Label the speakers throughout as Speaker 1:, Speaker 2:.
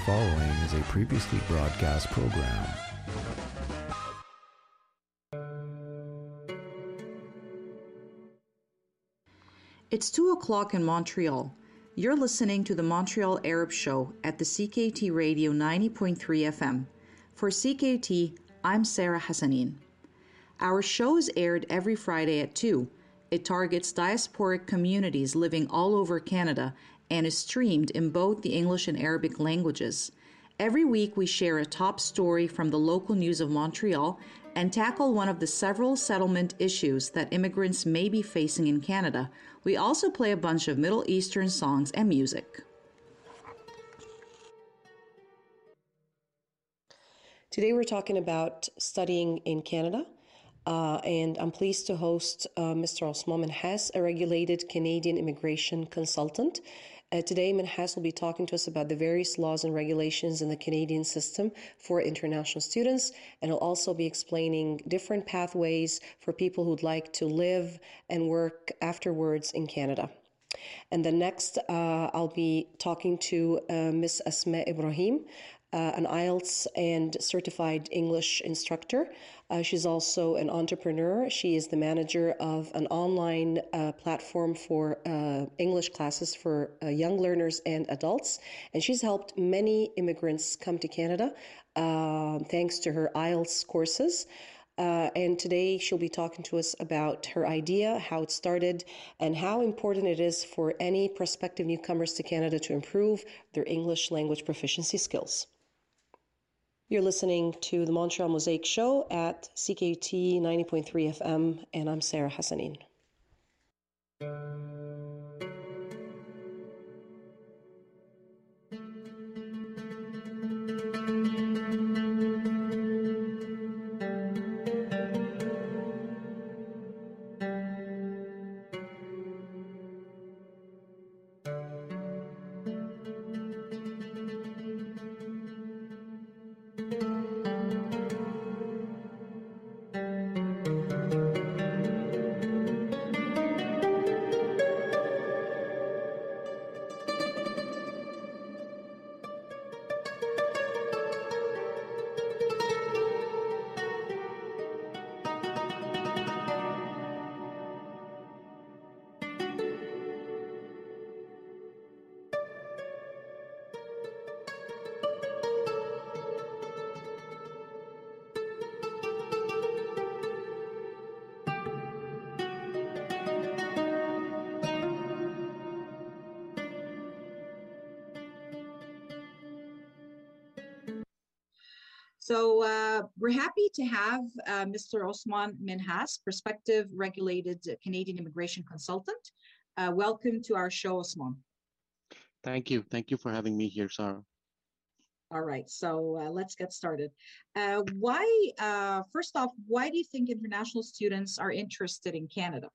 Speaker 1: following is a previously broadcast program.
Speaker 2: It's 2 o'clock in Montreal. You're listening to the Montreal Arab Show at the CKT Radio 90.3 FM. For CKT, I'm Sarah Hassanin. Our show is aired every Friday at 2. It targets diasporic communities living all over Canada and is streamed in both the English and Arabic languages. Every week, we share a top story from the local news of Montreal and tackle one of the several settlement issues that immigrants may be facing in Canada. We also play a bunch of Middle Eastern songs and music.
Speaker 3: Today, we're talking about studying in Canada. Uh, and I'm pleased to host uh, Mr. Osman Minhas, a regulated Canadian immigration consultant. Uh, today, Minhas will be talking to us about the various laws and regulations in the Canadian system for international students, and he'll also be explaining different pathways for people who'd like to live and work afterwards in Canada. And then next, uh, I'll be talking to uh, Miss Asma Ibrahim, uh, an IELTS and certified English instructor. Uh, she's also an entrepreneur. She is the manager of an online uh, platform for uh, English classes for uh, young learners and adults. And she's helped many immigrants come to Canada uh, thanks to her IELTS courses. Uh, and today she'll be talking to us about her idea, how it started, and how important it is for any prospective newcomers to Canada to improve their English language proficiency skills. You're listening to the Montreal Mosaic Show at CKT 90.3 FM, and I'm Sarah Hassanin.
Speaker 2: So uh, we're happy to have uh, Mr. Osman Minhas, prospective regulated Canadian immigration consultant. Uh, welcome to our show, Osman.
Speaker 4: Thank you. Thank you for having me here, Sarah.
Speaker 2: All right, so uh, let's get started. Uh, why, uh, first off, why do you think international students are interested in Canada?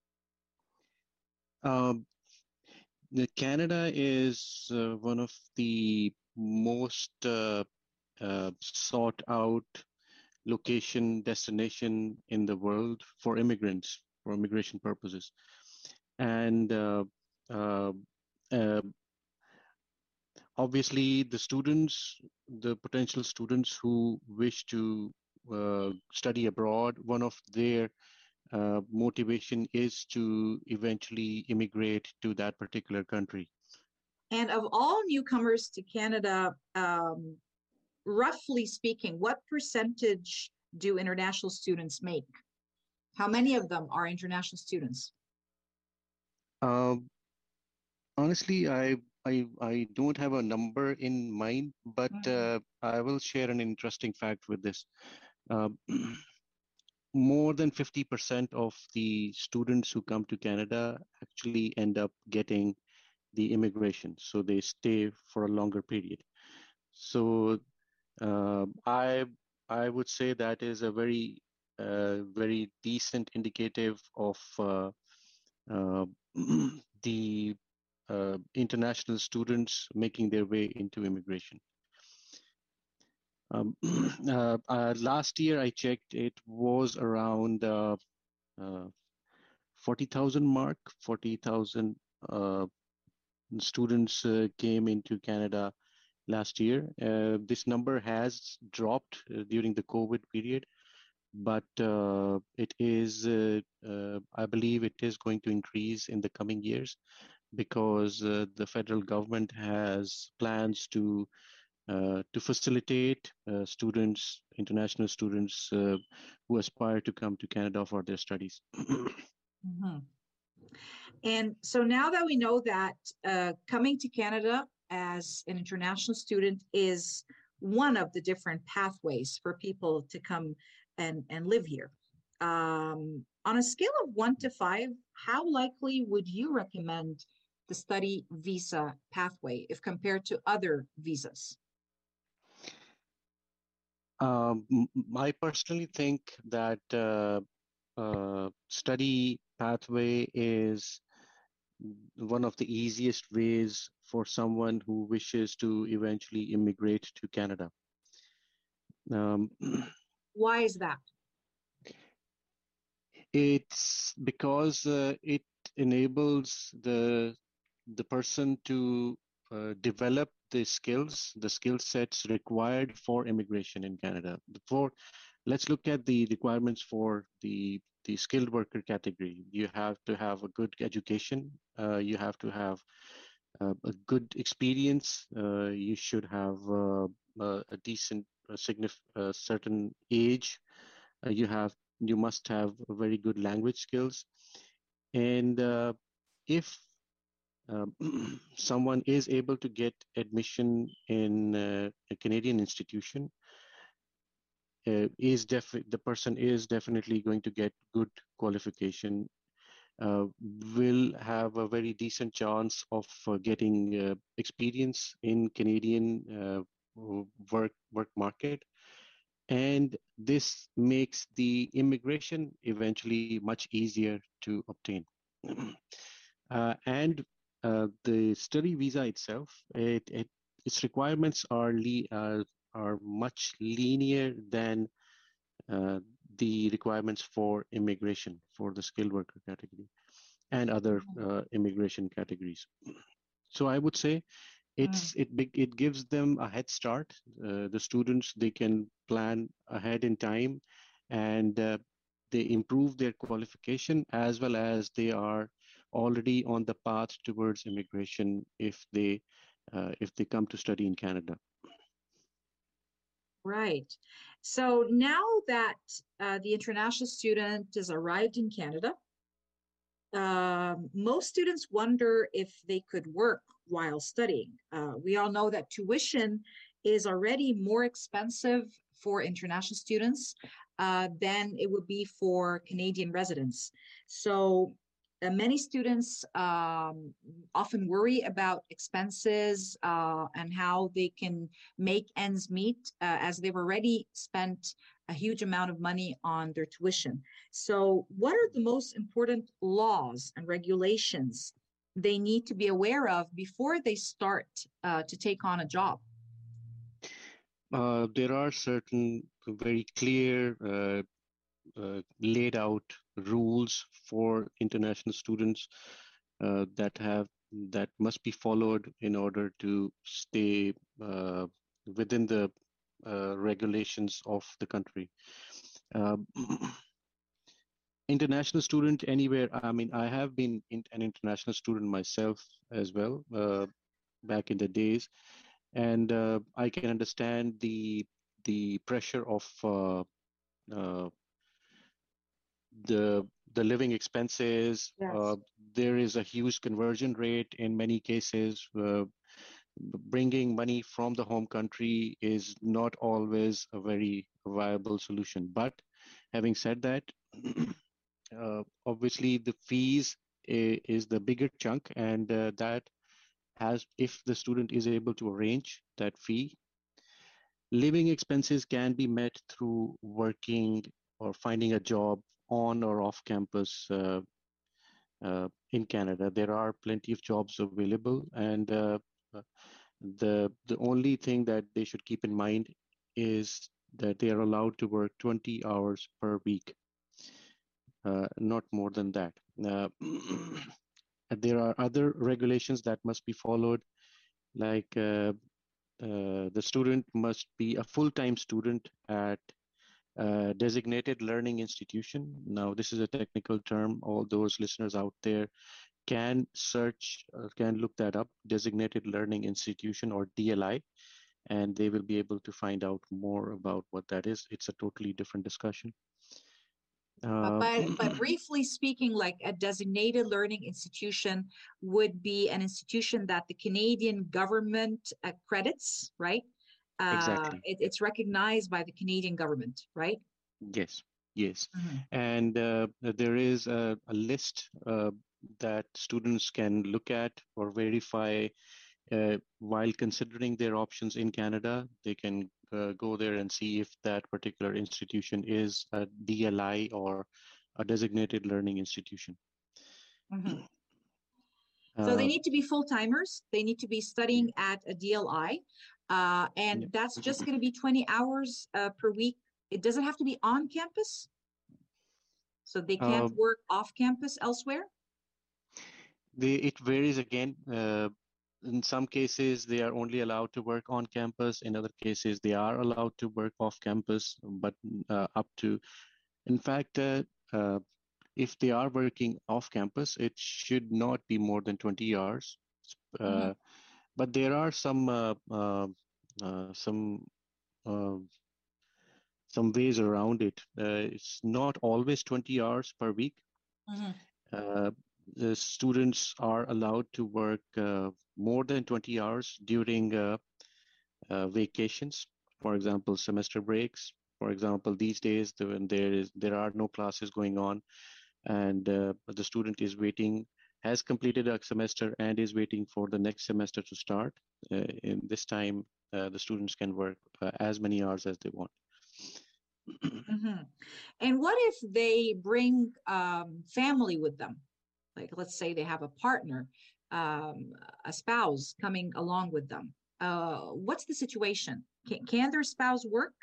Speaker 4: Um, Canada is one of the most uh, sought out location destination in the world for immigrants for immigration purposes and uh, uh, uh, obviously the students the potential students who wish to uh, study abroad one of their uh, motivation is to eventually immigrate to that particular country
Speaker 2: and of all newcomers to canada um, roughly speaking, what percentage do international students make? How many of them are international students?
Speaker 4: Um, honestly, I, I I don't have a number in mind, but mm-hmm. uh, I will share an interesting fact with this. Uh, more than 50% of the students who come to Canada actually end up getting the immigration, so they stay for a longer period. So uh, I I would say that is a very uh, very decent indicative of uh, uh the uh, international students making their way into immigration. Um, uh, last year I checked, it was around 40,000 mark, 40,000 students came into Canada last year. Uh, this number has dropped uh, during the COVID period, but uh, it is, uh, uh, I believe, it is going to increase in the coming years because uh, the federal government has plans to to facilitate students, international students who aspire to come to Canada for their studies.
Speaker 2: mm-hmm. And so now that we know that coming to Canada as an international student is one of the different pathways for people to come and, and live here. Um, on a scale of one to five, how likely would you recommend the study visa pathway if compared to other visas?
Speaker 4: Um, I personally think that uh, uh, study pathway is one of the easiest ways for someone who wishes to eventually immigrate to Canada. Um,
Speaker 2: Why is that?
Speaker 4: It's because uh, it enables the the person to uh, develop the skills, the skill sets required for immigration in Canada. For let's look at the requirements for the the skilled worker category. You have to have a good education. Uh, you have to have uh, a good experience. Uh, you should have uh, a decent, significant, certain age. you have, you must have very good language skills. And if um, someone is able to get admission in uh, a Canadian institution, uh, is def- the person is definitely going to get good qualification uh, will have a very decent chance of uh, getting uh, experience in Canadian uh, work work market, and this makes the immigration eventually much easier to obtain. Uh, and the study visa itself, it, it its requirements are le- are much linear than uh, the requirements for immigration for the skilled worker category and other mm-hmm. uh, immigration categories. So I would say it's mm. it it gives them a head start. Uh, the students they can plan ahead in time, and uh, they improve their qualification as well as they are already on the path towards immigration if they uh, if they come to study in Canada.
Speaker 2: Right. So now that uh, the international student has arrived in Canada, uh, most students wonder if they could work while studying. Uh, we all know that tuition is already more expensive for international students uh, than it would be for Canadian residents. So uh, many students um, often worry about expenses uh, and how they can make ends meet uh, as they've already spent a huge amount of money on their tuition. So, what are the most important laws and regulations they need to be aware of before they start uh, to take on a job?
Speaker 4: Uh, there are certain very clear uh, uh, laid out rules for international students uh, that have that must be followed in order to stay uh, within the uh, regulations of the country. Um, international student anywhere. I mean, I have been in, an international student myself as well uh, back in the days, and uh, I can understand the the pressure of the the living expenses. Yes. Uh, there is a huge conversion rate in many cases. Uh, bringing money from the home country is not always a very viable solution. But having said that, uh, obviously the fees is the bigger chunk, and uh, that has if the student is able to arrange that fee. Living expenses can be met through working or finding a job on or off campus uh, uh, in Canada. There are plenty of jobs available, and uh, the the only thing that they should keep in mind is that they are allowed to work 20 hours per week, uh, not more than that. Uh, there are other regulations that must be followed, like uh, uh, the student must be a full-time student at a designated learning institution. Now, this is a technical term. All those listeners out there can search, uh, can look that up, designated learning institution or DLI, and they will be able to find out more about what that is. It's a totally different discussion.
Speaker 2: Uh, but, but briefly speaking, like a designated learning institution would be an institution that the Canadian government accredits, right? Uh,
Speaker 4: exactly.
Speaker 2: It, it's recognized by the Canadian government, right?
Speaker 4: Yes, yes.
Speaker 2: Mm-hmm.
Speaker 4: And uh, there is a, a list uh, that students can look at or verify uh, while considering their options in Canada. They can uh, go there and see if that particular institution is a DLI or a designated learning institution.
Speaker 2: Mm-hmm. so they
Speaker 4: Uh,
Speaker 2: need to be full timers. They need to be studying at a DLI, uh, and
Speaker 4: Yeah.
Speaker 2: that's just going to be 20 hours uh, per week. It doesn't have to be on campus. So they can't
Speaker 4: Um,
Speaker 2: work off campus elsewhere.
Speaker 4: they, it varies again. Uh, in some cases, they are only allowed to work on campus. In other cases, they are allowed to work off campus, but uh, up to, in fact, uh, uh, if they are working off campus, it should not be more than 20 hours. Uh,
Speaker 2: Mhm.
Speaker 4: But there are some uh, uh, uh, some uh, some ways around it. Uh, it's not always 20 hours per week.
Speaker 2: Mhm.
Speaker 4: Uh, the students are allowed to work uh, more than 20 hours during uh, uh, vacations, for example, semester breaks. For example, these days the- when there is there are no classes going on, and uh, the student is waiting, has completed a semester and is waiting for the next semester to start. Uh, in this time, uh, the students can work uh, as many hours as they want.
Speaker 2: Mhm. And what if they bring um, family with them? Like, let's say they have a partner, um, a spouse coming along with them. Uh, what's the situation? Can, can their spouse work?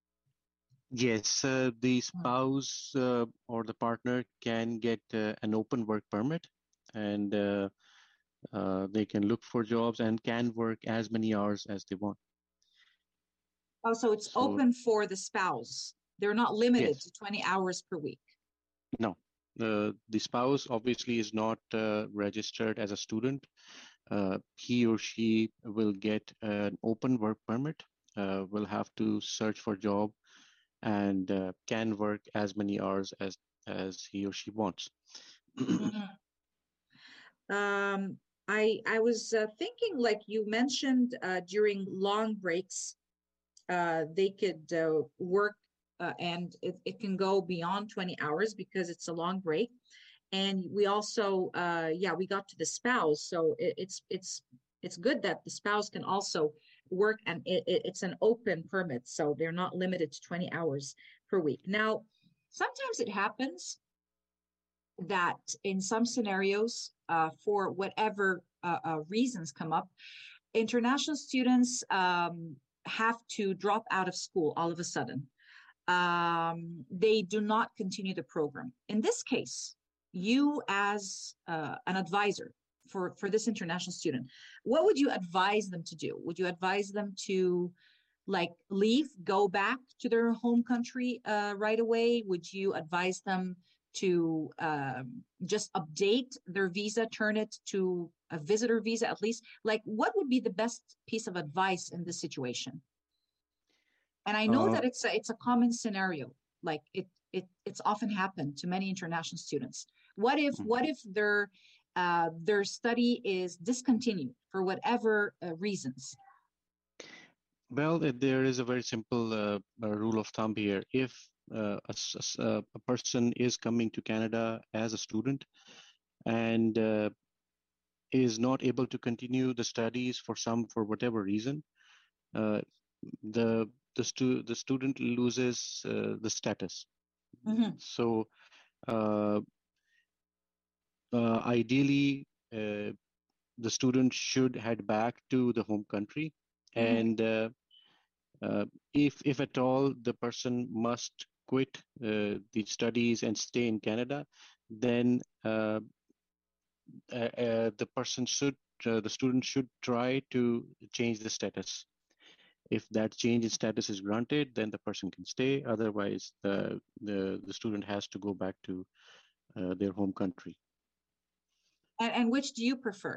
Speaker 4: Yes, uh, the spouse uh, or the partner can get uh, an open work permit and uh, uh, they can look for jobs and can work as many hours as they want.
Speaker 2: Oh, so it's
Speaker 4: So-
Speaker 2: open for the spouse. They're not limited
Speaker 4: Yes.
Speaker 2: to 20 hours per week.
Speaker 4: No, uh, the spouse obviously is not uh, registered as a student. Uh, he or she will get an open work permit, uh, will have to search for job and uh, can work as many hours as, as he or she wants.
Speaker 2: Mhm. Um, I I was uh, thinking, like you mentioned, uh, during long breaks, uh, they could uh, work, uh, and it, it can go beyond 20 hours because it's a long break. And we also, uh, yeah, we got to the spouse, so it, it's it's it's good that the spouse can also work, and it, it, it's an open permit, so they're not limited to 20 hours per week. Now, sometimes it happens that in some scenarios, uh, for whatever uh, uh, reasons come up, international students um, have to drop out of school all of a sudden. Um, they do not continue the program. In this case, you as uh, an advisor for, for this international student, what would you advise them to do? Would you advise them to like leave, go back to their home country uh, right away? Would you advise them to um, just update their visa, turn it to a visitor visa at least? Like, what would be the best piece of advice in this situation? And I know
Speaker 4: Uh,
Speaker 2: that it's a, it's a common scenario. Like it it it's often happened to many international students. What if
Speaker 4: Mhm.
Speaker 2: what if their uh, their study is discontinued for whatever uh, reasons?
Speaker 4: Well, th- there is a very simple uh, uh, rule of thumb here. If uh, a, s- s- uh, a person is coming to Canada as a student and uh, is not able to continue the studies for some for whatever reason, uh, the the stu- the student loses uh, the status.
Speaker 2: Mhm.
Speaker 4: So, uh, uh, ideally, uh, the student should head back to the home country,
Speaker 2: Mhm.
Speaker 4: and uh, uh, if if at all the person must quit uh, the studies and stay in Canada, then uh, uh, uh, the person should uh, the student should try to change the status. if that change in status is granted, then the person can stay. Otherwise, the the, the student has to go back to uh, their home country.
Speaker 2: And, and which do you prefer?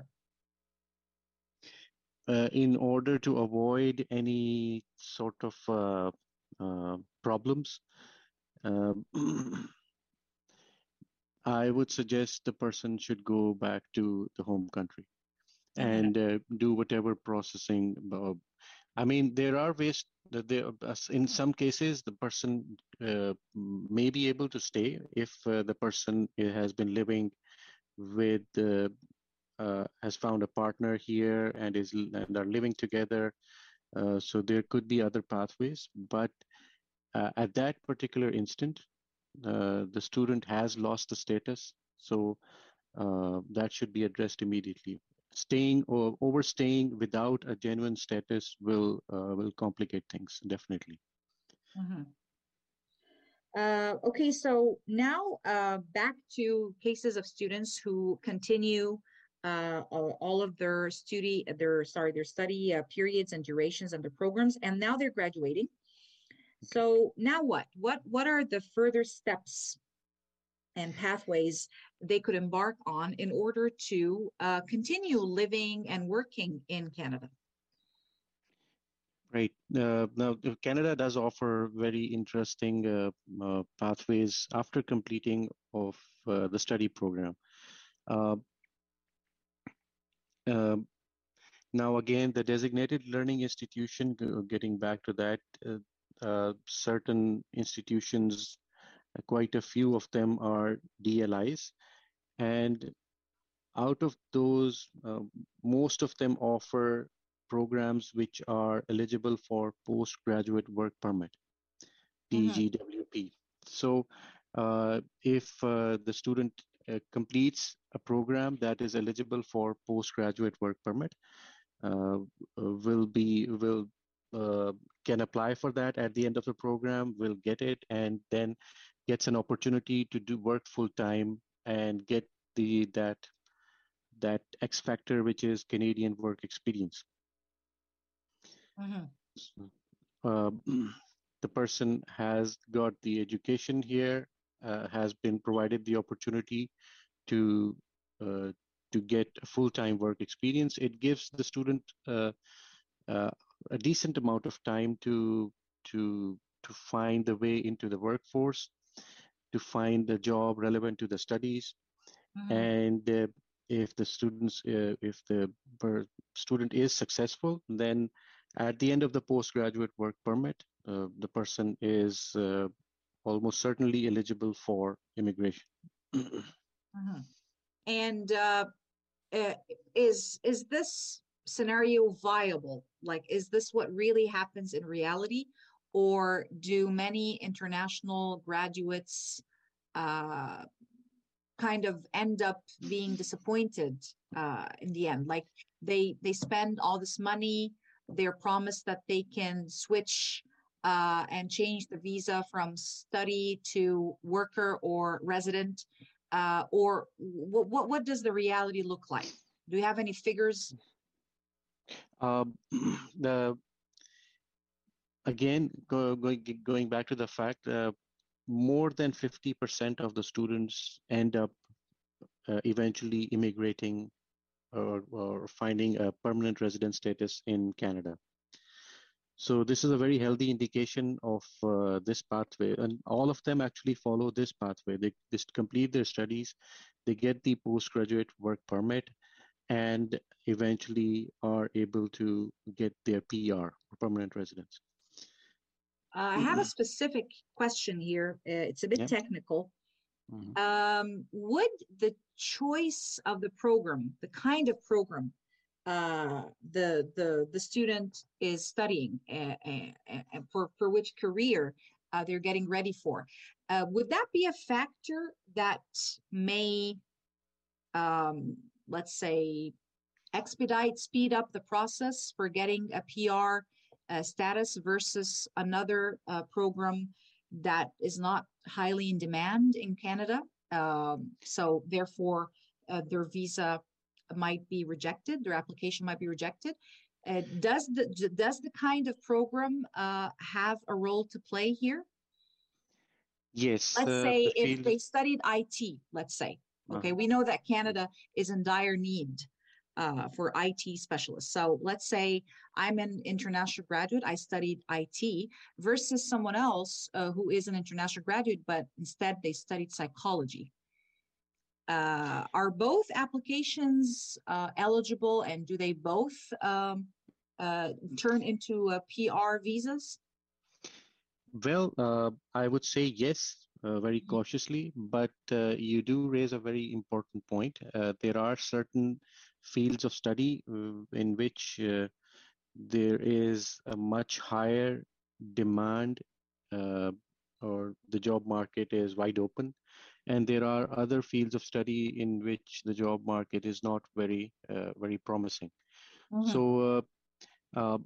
Speaker 4: Uh, in order to avoid any sort of uh, uh problems, um, I would suggest the person should go back to the home country and uh, do whatever processing. I mean, there are ways that there, in some cases, the person uh, may be able to stay if uh, the person has been living with, uh, uh, has found a partner here and is and are living together. Uh, so there could be other pathways, but at that particular instant, the student has lost the status. So that should be addressed immediately staying or overstaying without a genuine status will uh, will complicate things definitely.
Speaker 2: Mm-hmm. Uh, okay, so now uh, back to cases of students who continue uh, all of their study, their sorry, their study uh, periods and durations and their programs, and now they're graduating. So now what? What what are the further steps and pathways they could embark on in order to uh, continue living and working in Canada.
Speaker 4: Right. Uh, now, Canada does offer very interesting uh, uh pathways after completing of uh, the study program. Uh, um, now, again, the designated learning institution, getting back to that, certain institutions quite a few of them are DLIs. And out of those, uh, most of them offer programs which are eligible for postgraduate work permit, PGWP. Mm-hmm. So uh, if uh, the student uh, completes a program that is eligible for postgraduate work permit, uh, will be will uh, can apply for that at the end of the program, will get it, and then gets an opportunity to do work full time and get the that that X factor, which is Canadian work experience. Mm-hmm. Uh, the person has got the education here, uh, has been provided the opportunity to uh, to get full time work experience. It gives the student uh, uh, a decent amount of time to to to find the way into the workforce to find a job relevant to the studies. Mm-hmm. And uh, if the students, uh, if the student is successful, then at the end of the postgraduate work permit, uh, the person is uh, almost certainly eligible for immigration.
Speaker 2: mm-hmm. And uh, uh, is is this scenario viable? Like, is this what really happens in reality, or do many international graduates uh, kind of end up being disappointed uh, in the end like they they spend all this money they're promised that they can switch uh, and change the visa from study to worker or resident uh, or what, what what does the reality look like do you have any figures
Speaker 4: um, the again, go, going, going back to the fact, uh, more than 50% of the students end up uh, eventually immigrating or, or finding a permanent resident status in Canada. So this is a very healthy indication of uh, this pathway, and all of them actually follow this pathway. They just complete their studies, they get the postgraduate work permit, and eventually are able to get their PR, permanent residence.
Speaker 2: Uh, I have a specific question here. Uh, it's a bit yeah. technical. Mm-hmm. Um, would the choice of the program, the kind of program uh, the the the student is studying and for for which career uh, they're getting ready for, uh, would that be a factor that may, um, let's say, expedite, speed up the process for getting a PR uh, status versus another uh, program that is not highly in demand in Canada. Um, so therefore, uh, their visa might be rejected, their application might be rejected. Uh, does the does the kind of program uh, have a role to play here?
Speaker 4: Yes.
Speaker 2: Let's
Speaker 4: uh,
Speaker 2: say
Speaker 4: the
Speaker 2: if
Speaker 4: field-
Speaker 2: they studied IT, let's say. Okay,
Speaker 4: Uh-huh.
Speaker 2: we know that Canada is in dire need uh, for IT specialists. So let's say I'm an international graduate, I studied IT, versus someone else uh, who is an international graduate, but instead they studied psychology. Uh, are both applications uh, eligible and do they both um, uh, turn into uh, PR visas?
Speaker 4: Well, uh, I would say yes, uh, very
Speaker 2: Mhm.
Speaker 4: cautiously, but uh, you do raise a very important point. Uh, there are certain fields of study uh, in which uh, there is a much higher demand uh, or the job market is wide open. And there are other fields of study in which the job market is not very, uh, very promising.
Speaker 2: Mhm.
Speaker 4: So uh, uh,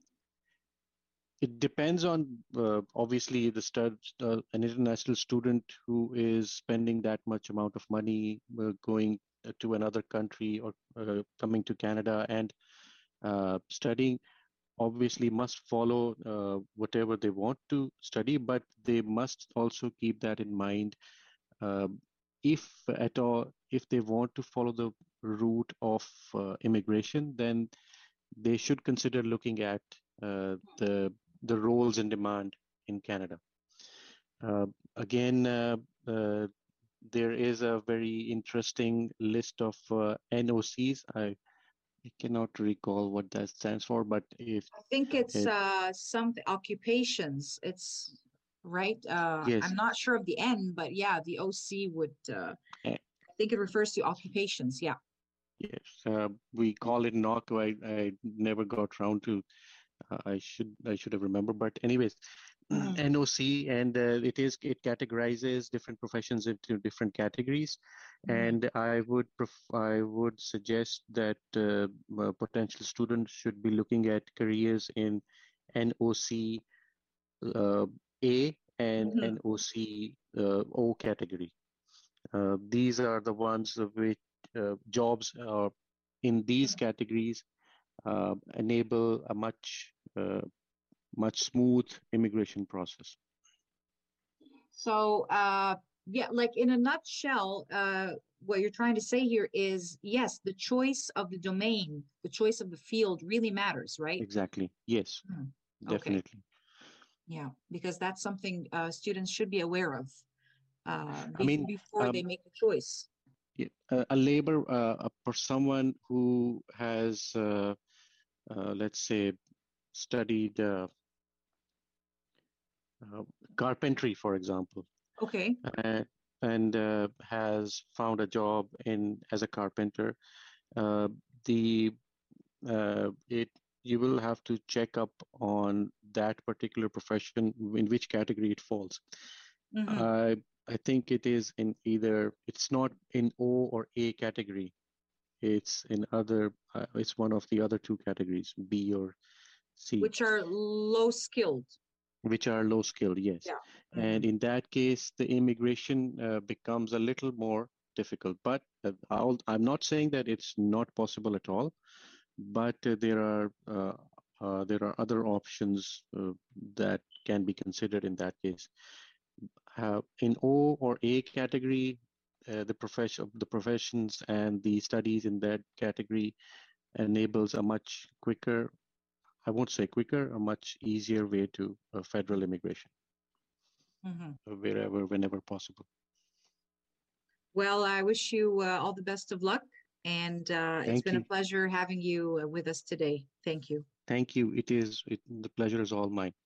Speaker 4: it depends on uh, obviously the stud, uh, an international student who is spending that much amount of money uh, going uh, to another country or uh, coming to Canada and uh, studying obviously must follow uh, whatever they want to study, but they must also keep that in mind. Um, if at all, if they want to follow the route of uh, immigration, then they should consider looking at uh, the the roles in demand in Canada. Uh, again, uh, uh, there is a very interesting list of uh, NOCs. I, I cannot recall what that stands for, but if
Speaker 2: I think it's
Speaker 4: It-
Speaker 2: uh some occupations. It's right. Uh
Speaker 4: Yes.
Speaker 2: I'm not sure of the N, but yeah, the OC would uh
Speaker 4: Eh.
Speaker 2: I think it refers to occupations. Yeah.
Speaker 4: Yes, uh, we call it NOC. I, I never got round to. Uh, I should I should have remembered. But anyways,
Speaker 2: Mm.
Speaker 4: NOC, and uh, it is it categorizes different professions into different categories.
Speaker 2: Mhm.
Speaker 4: And I would pref- I would suggest that uh, uh, potential students should be looking at careers in NOC uh, A and
Speaker 2: Mhm.
Speaker 4: NOC uh, O category. Uh, these are the ones of which uh, jobs are in these categories uh, enable a much uh, much smooth immigration process.
Speaker 2: So uh yeah, like in a nutshell, uh what you're trying to say here is yes, the choice of the domain, the choice of the field really matters, right?
Speaker 4: Exactly. Yes,
Speaker 2: Hmm, okay.
Speaker 4: definitely.
Speaker 2: Yeah, because that's something uh students should be aware of uh
Speaker 4: I mean,
Speaker 2: bef- before they
Speaker 4: um,
Speaker 2: make a choice.
Speaker 4: Yeah, a, a labor uh, uh, for someone who has, uh, uh, let's say, studied uh, uh, carpentry, for example,
Speaker 2: Okay.
Speaker 4: uh, and uh, has found a job in as a carpenter, uh, the uh, it you will have to check up on that particular profession in which category it falls.
Speaker 2: Mhm.
Speaker 4: I I think it is in either it's not in O or A category. It's in other. Uh, it's one of the other two categories, B or C,
Speaker 2: Which are low skilled.
Speaker 4: which are low skilled. Yes,
Speaker 2: Yeah.
Speaker 4: and in that case, the immigration uh, becomes a little more difficult. But uh, I'll, I'm not saying that it's not possible at all, but uh, there are uh, uh, there are other options uh, that can be considered in that case. Uh, in O or A category, uh, the profession, the professions and the studies in that category enables a much quicker, I won't say quicker, a much easier way to uh, federal immigration,
Speaker 2: Mhm.
Speaker 4: uh, wherever, whenever possible.
Speaker 2: Well, I wish you uh, all the best of luck, and uh, it's
Speaker 4: Thank
Speaker 2: been a
Speaker 4: you.
Speaker 2: pleasure having you uh, with us today. Thank you.
Speaker 4: Thank you. It is, it, the pleasure is all mine.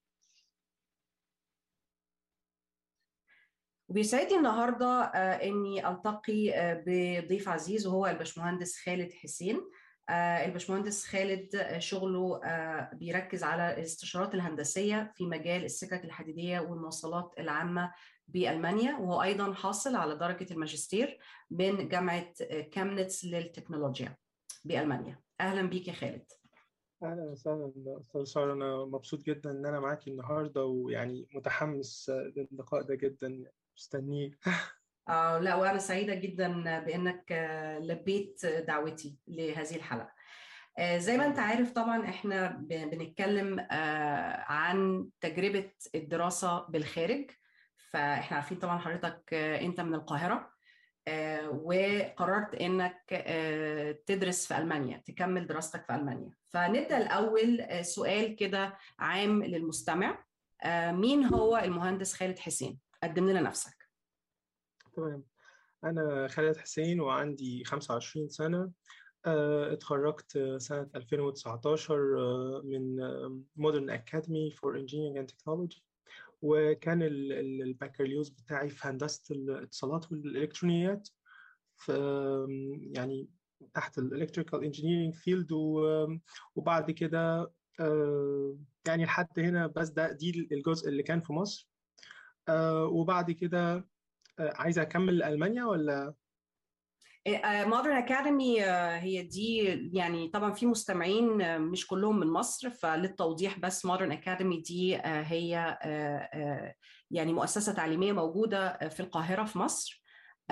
Speaker 5: وبيسعدني النهارده آه، اني التقي آه، بضيف عزيز وهو الباشمهندس خالد حسين آه، الباشمهندس خالد آه، شغله آه، بيركز على الاستشارات الهندسيه في مجال السكك الحديديه والمواصلات العامه بالمانيا وهو ايضا حاصل على درجه الماجستير من جامعه آه، كامنتس للتكنولوجيا بالمانيا اهلا بيك يا خالد
Speaker 6: أهلا وسهلا أستاذ سارة أنا مبسوط جدا إن أنا معاكي النهاردة ويعني متحمس للقاء ده جدا مستنيه
Speaker 5: آه لا وأنا سعيدة جدا بأنك آه، لبيت دعوتي لهذه الحلقة زي ما انت عارف طبعا احنا بنتكلم عن تجربة الدراسة بالخارج فاحنا عارفين طبعا حضرتك انت من القاهرة وقررت انك تدرس في المانيا تكمل دراستك في المانيا فنبدا الاول سؤال كده عام للمستمع مين هو المهندس خالد حسين قدم لنا نفسك
Speaker 6: تمام انا خالد حسين وعندي 25 سنه اتخرجت سنة 2019 من Modern Academy for Engineering and Technology وكان البكالوريوس بتاعي في هندسة الاتصالات والإلكترونيات في يعني تحت الإلكتريكال انجينيرينج فيلد وبعد كده يعني لحد هنا بس ده دي الجزء اللي كان في مصر وبعد كده عايز أكمل ألمانيا ولا
Speaker 5: مودرن اكاديمي هي دي يعني طبعا في مستمعين مش كلهم من مصر فللتوضيح بس مودرن اكاديمي دي هي يعني مؤسسه تعليميه موجوده في القاهره في مصر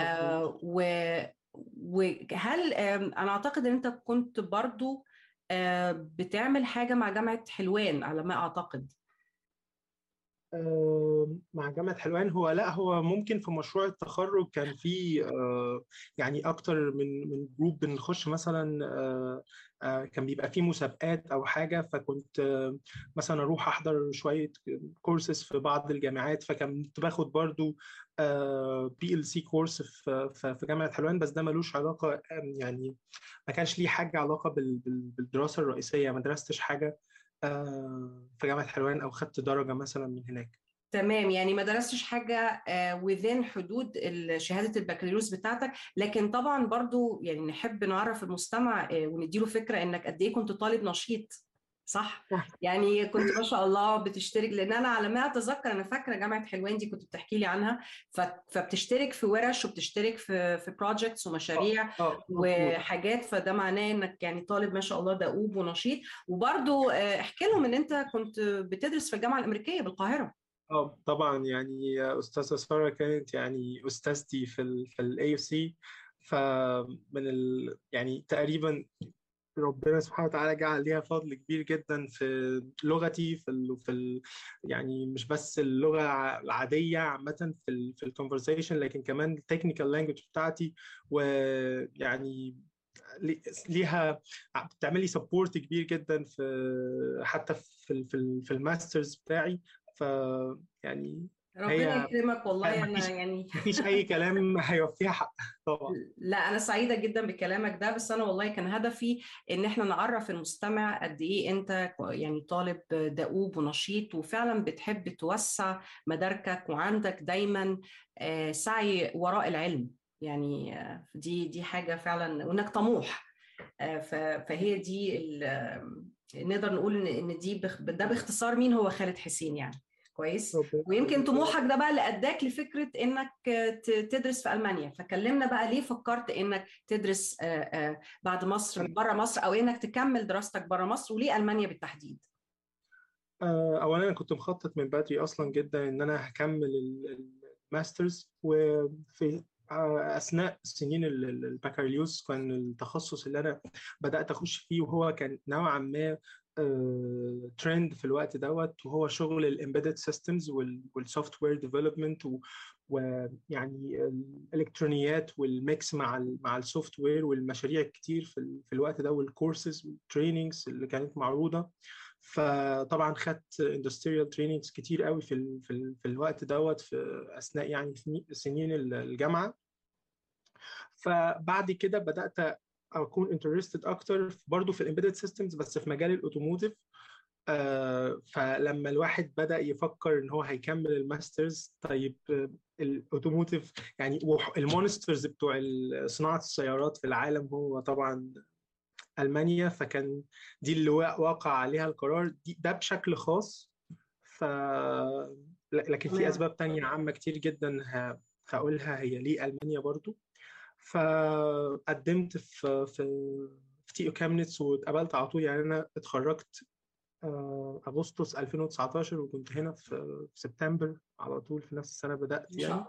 Speaker 5: وهل انا اعتقد ان انت كنت برضو بتعمل حاجه مع جامعه حلوان على ما اعتقد
Speaker 6: مع جامعة حلوان هو لا هو ممكن في مشروع التخرج كان في يعني أكتر من من جروب بنخش مثلا كان بيبقى في مسابقات أو حاجة فكنت مثلا أروح أحضر شوية كورسز في بعض الجامعات فكنت باخد برضو بي ال سي كورس في جامعة حلوان بس ده ملوش علاقة يعني ما كانش ليه حاجة علاقة بالدراسة الرئيسية ما درستش حاجة في جامعة حلوان أو خدت درجة مثلا من هناك
Speaker 5: تمام يعني ما درستش حاجة وذين حدود شهادة البكالوريوس بتاعتك لكن طبعا برضو يعني نحب نعرف المستمع ونديله فكرة انك قد ايه كنت طالب نشيط صح؟ يعني كنت ما شاء الله بتشترك لان انا على ما اتذكر انا فاكره جامعه حلوان دي كنت بتحكي لي عنها فبتشترك في ورش وبتشترك في في بروجكتس ومشاريع وحاجات فده معناه انك يعني طالب ما شاء الله دؤوب ونشيط وبرضو احكي لهم ان انت كنت بتدرس في الجامعه الامريكيه بالقاهره
Speaker 6: اه طبعا يعني استاذه ساره كانت يعني استاذتي في ال في الاي اف سي فمن ال يعني تقريبا ربنا سبحانه وتعالى جعل ليها فضل كبير جدا في لغتي في ال في ال يعني مش بس اللغه العاديه عامه في ال في الكونفرسيشن لكن كمان التكنيكال لانجوج بتاعتي ويعني ليها بتعمل لي سبورت كبير جدا في حتى في ال في, ال في الماسترز بتاعي ف يعني
Speaker 5: ربنا يكرمك والله انا يعني
Speaker 6: مفيش اي كلام هيوفيها حق طبعا
Speaker 5: لا انا سعيده جدا بكلامك ده بس انا والله كان هدفي ان احنا نعرف المستمع قد ايه انت يعني طالب دؤوب ونشيط وفعلا بتحب توسع مداركك وعندك دايما سعي وراء العلم يعني دي دي حاجه فعلا وانك طموح فهي دي نقدر نقول ان دي ده باختصار مين هو خالد حسين يعني كويس ويمكن طموحك ده بقى اللي اداك لفكره انك تدرس في المانيا فكلمنا بقى ليه فكرت انك تدرس بعد مصر بره مصر او انك تكمل دراستك بره مصر وليه المانيا بالتحديد
Speaker 6: اولا انا كنت مخطط من بدري اصلا جدا ان انا هكمل الماسترز وفي اثناء سنين البكالوريوس كان التخصص اللي انا بدات اخش فيه وهو كان نوعا ما ترند في الوقت دوت وهو شغل الامبيدد سيستمز والسوفت وير ديفلوبمنت ويعني الالكترونيات والميكس مع مع السوفت وير والمشاريع الكتير في, في الوقت ده والكورسز والتريننجز اللي كانت معروضه فطبعا خدت اندستريال تريننجز كتير قوي في ال في, ال في الوقت دوت في اثناء يعني سنين الجامعه فبعد كده بدات اكون انترستد اكتر برضه في الامبيدد سيستمز بس في مجال الاوتوموتيف آه فلما الواحد بدا يفكر ان هو هيكمل الماسترز طيب الاوتوموتيف يعني المونسترز بتوع صناعه السيارات في العالم هو طبعا المانيا فكان دي اللي واقع عليها القرار دي ده بشكل خاص ف لكن في اسباب تانية عامه كتير جدا هقولها هي ليه المانيا برضو فقدمت في في في تي كامنتس واتقبلت على طول يعني انا اتخرجت اغسطس 2019 وكنت هنا في سبتمبر على طول في نفس السنه بدات يعني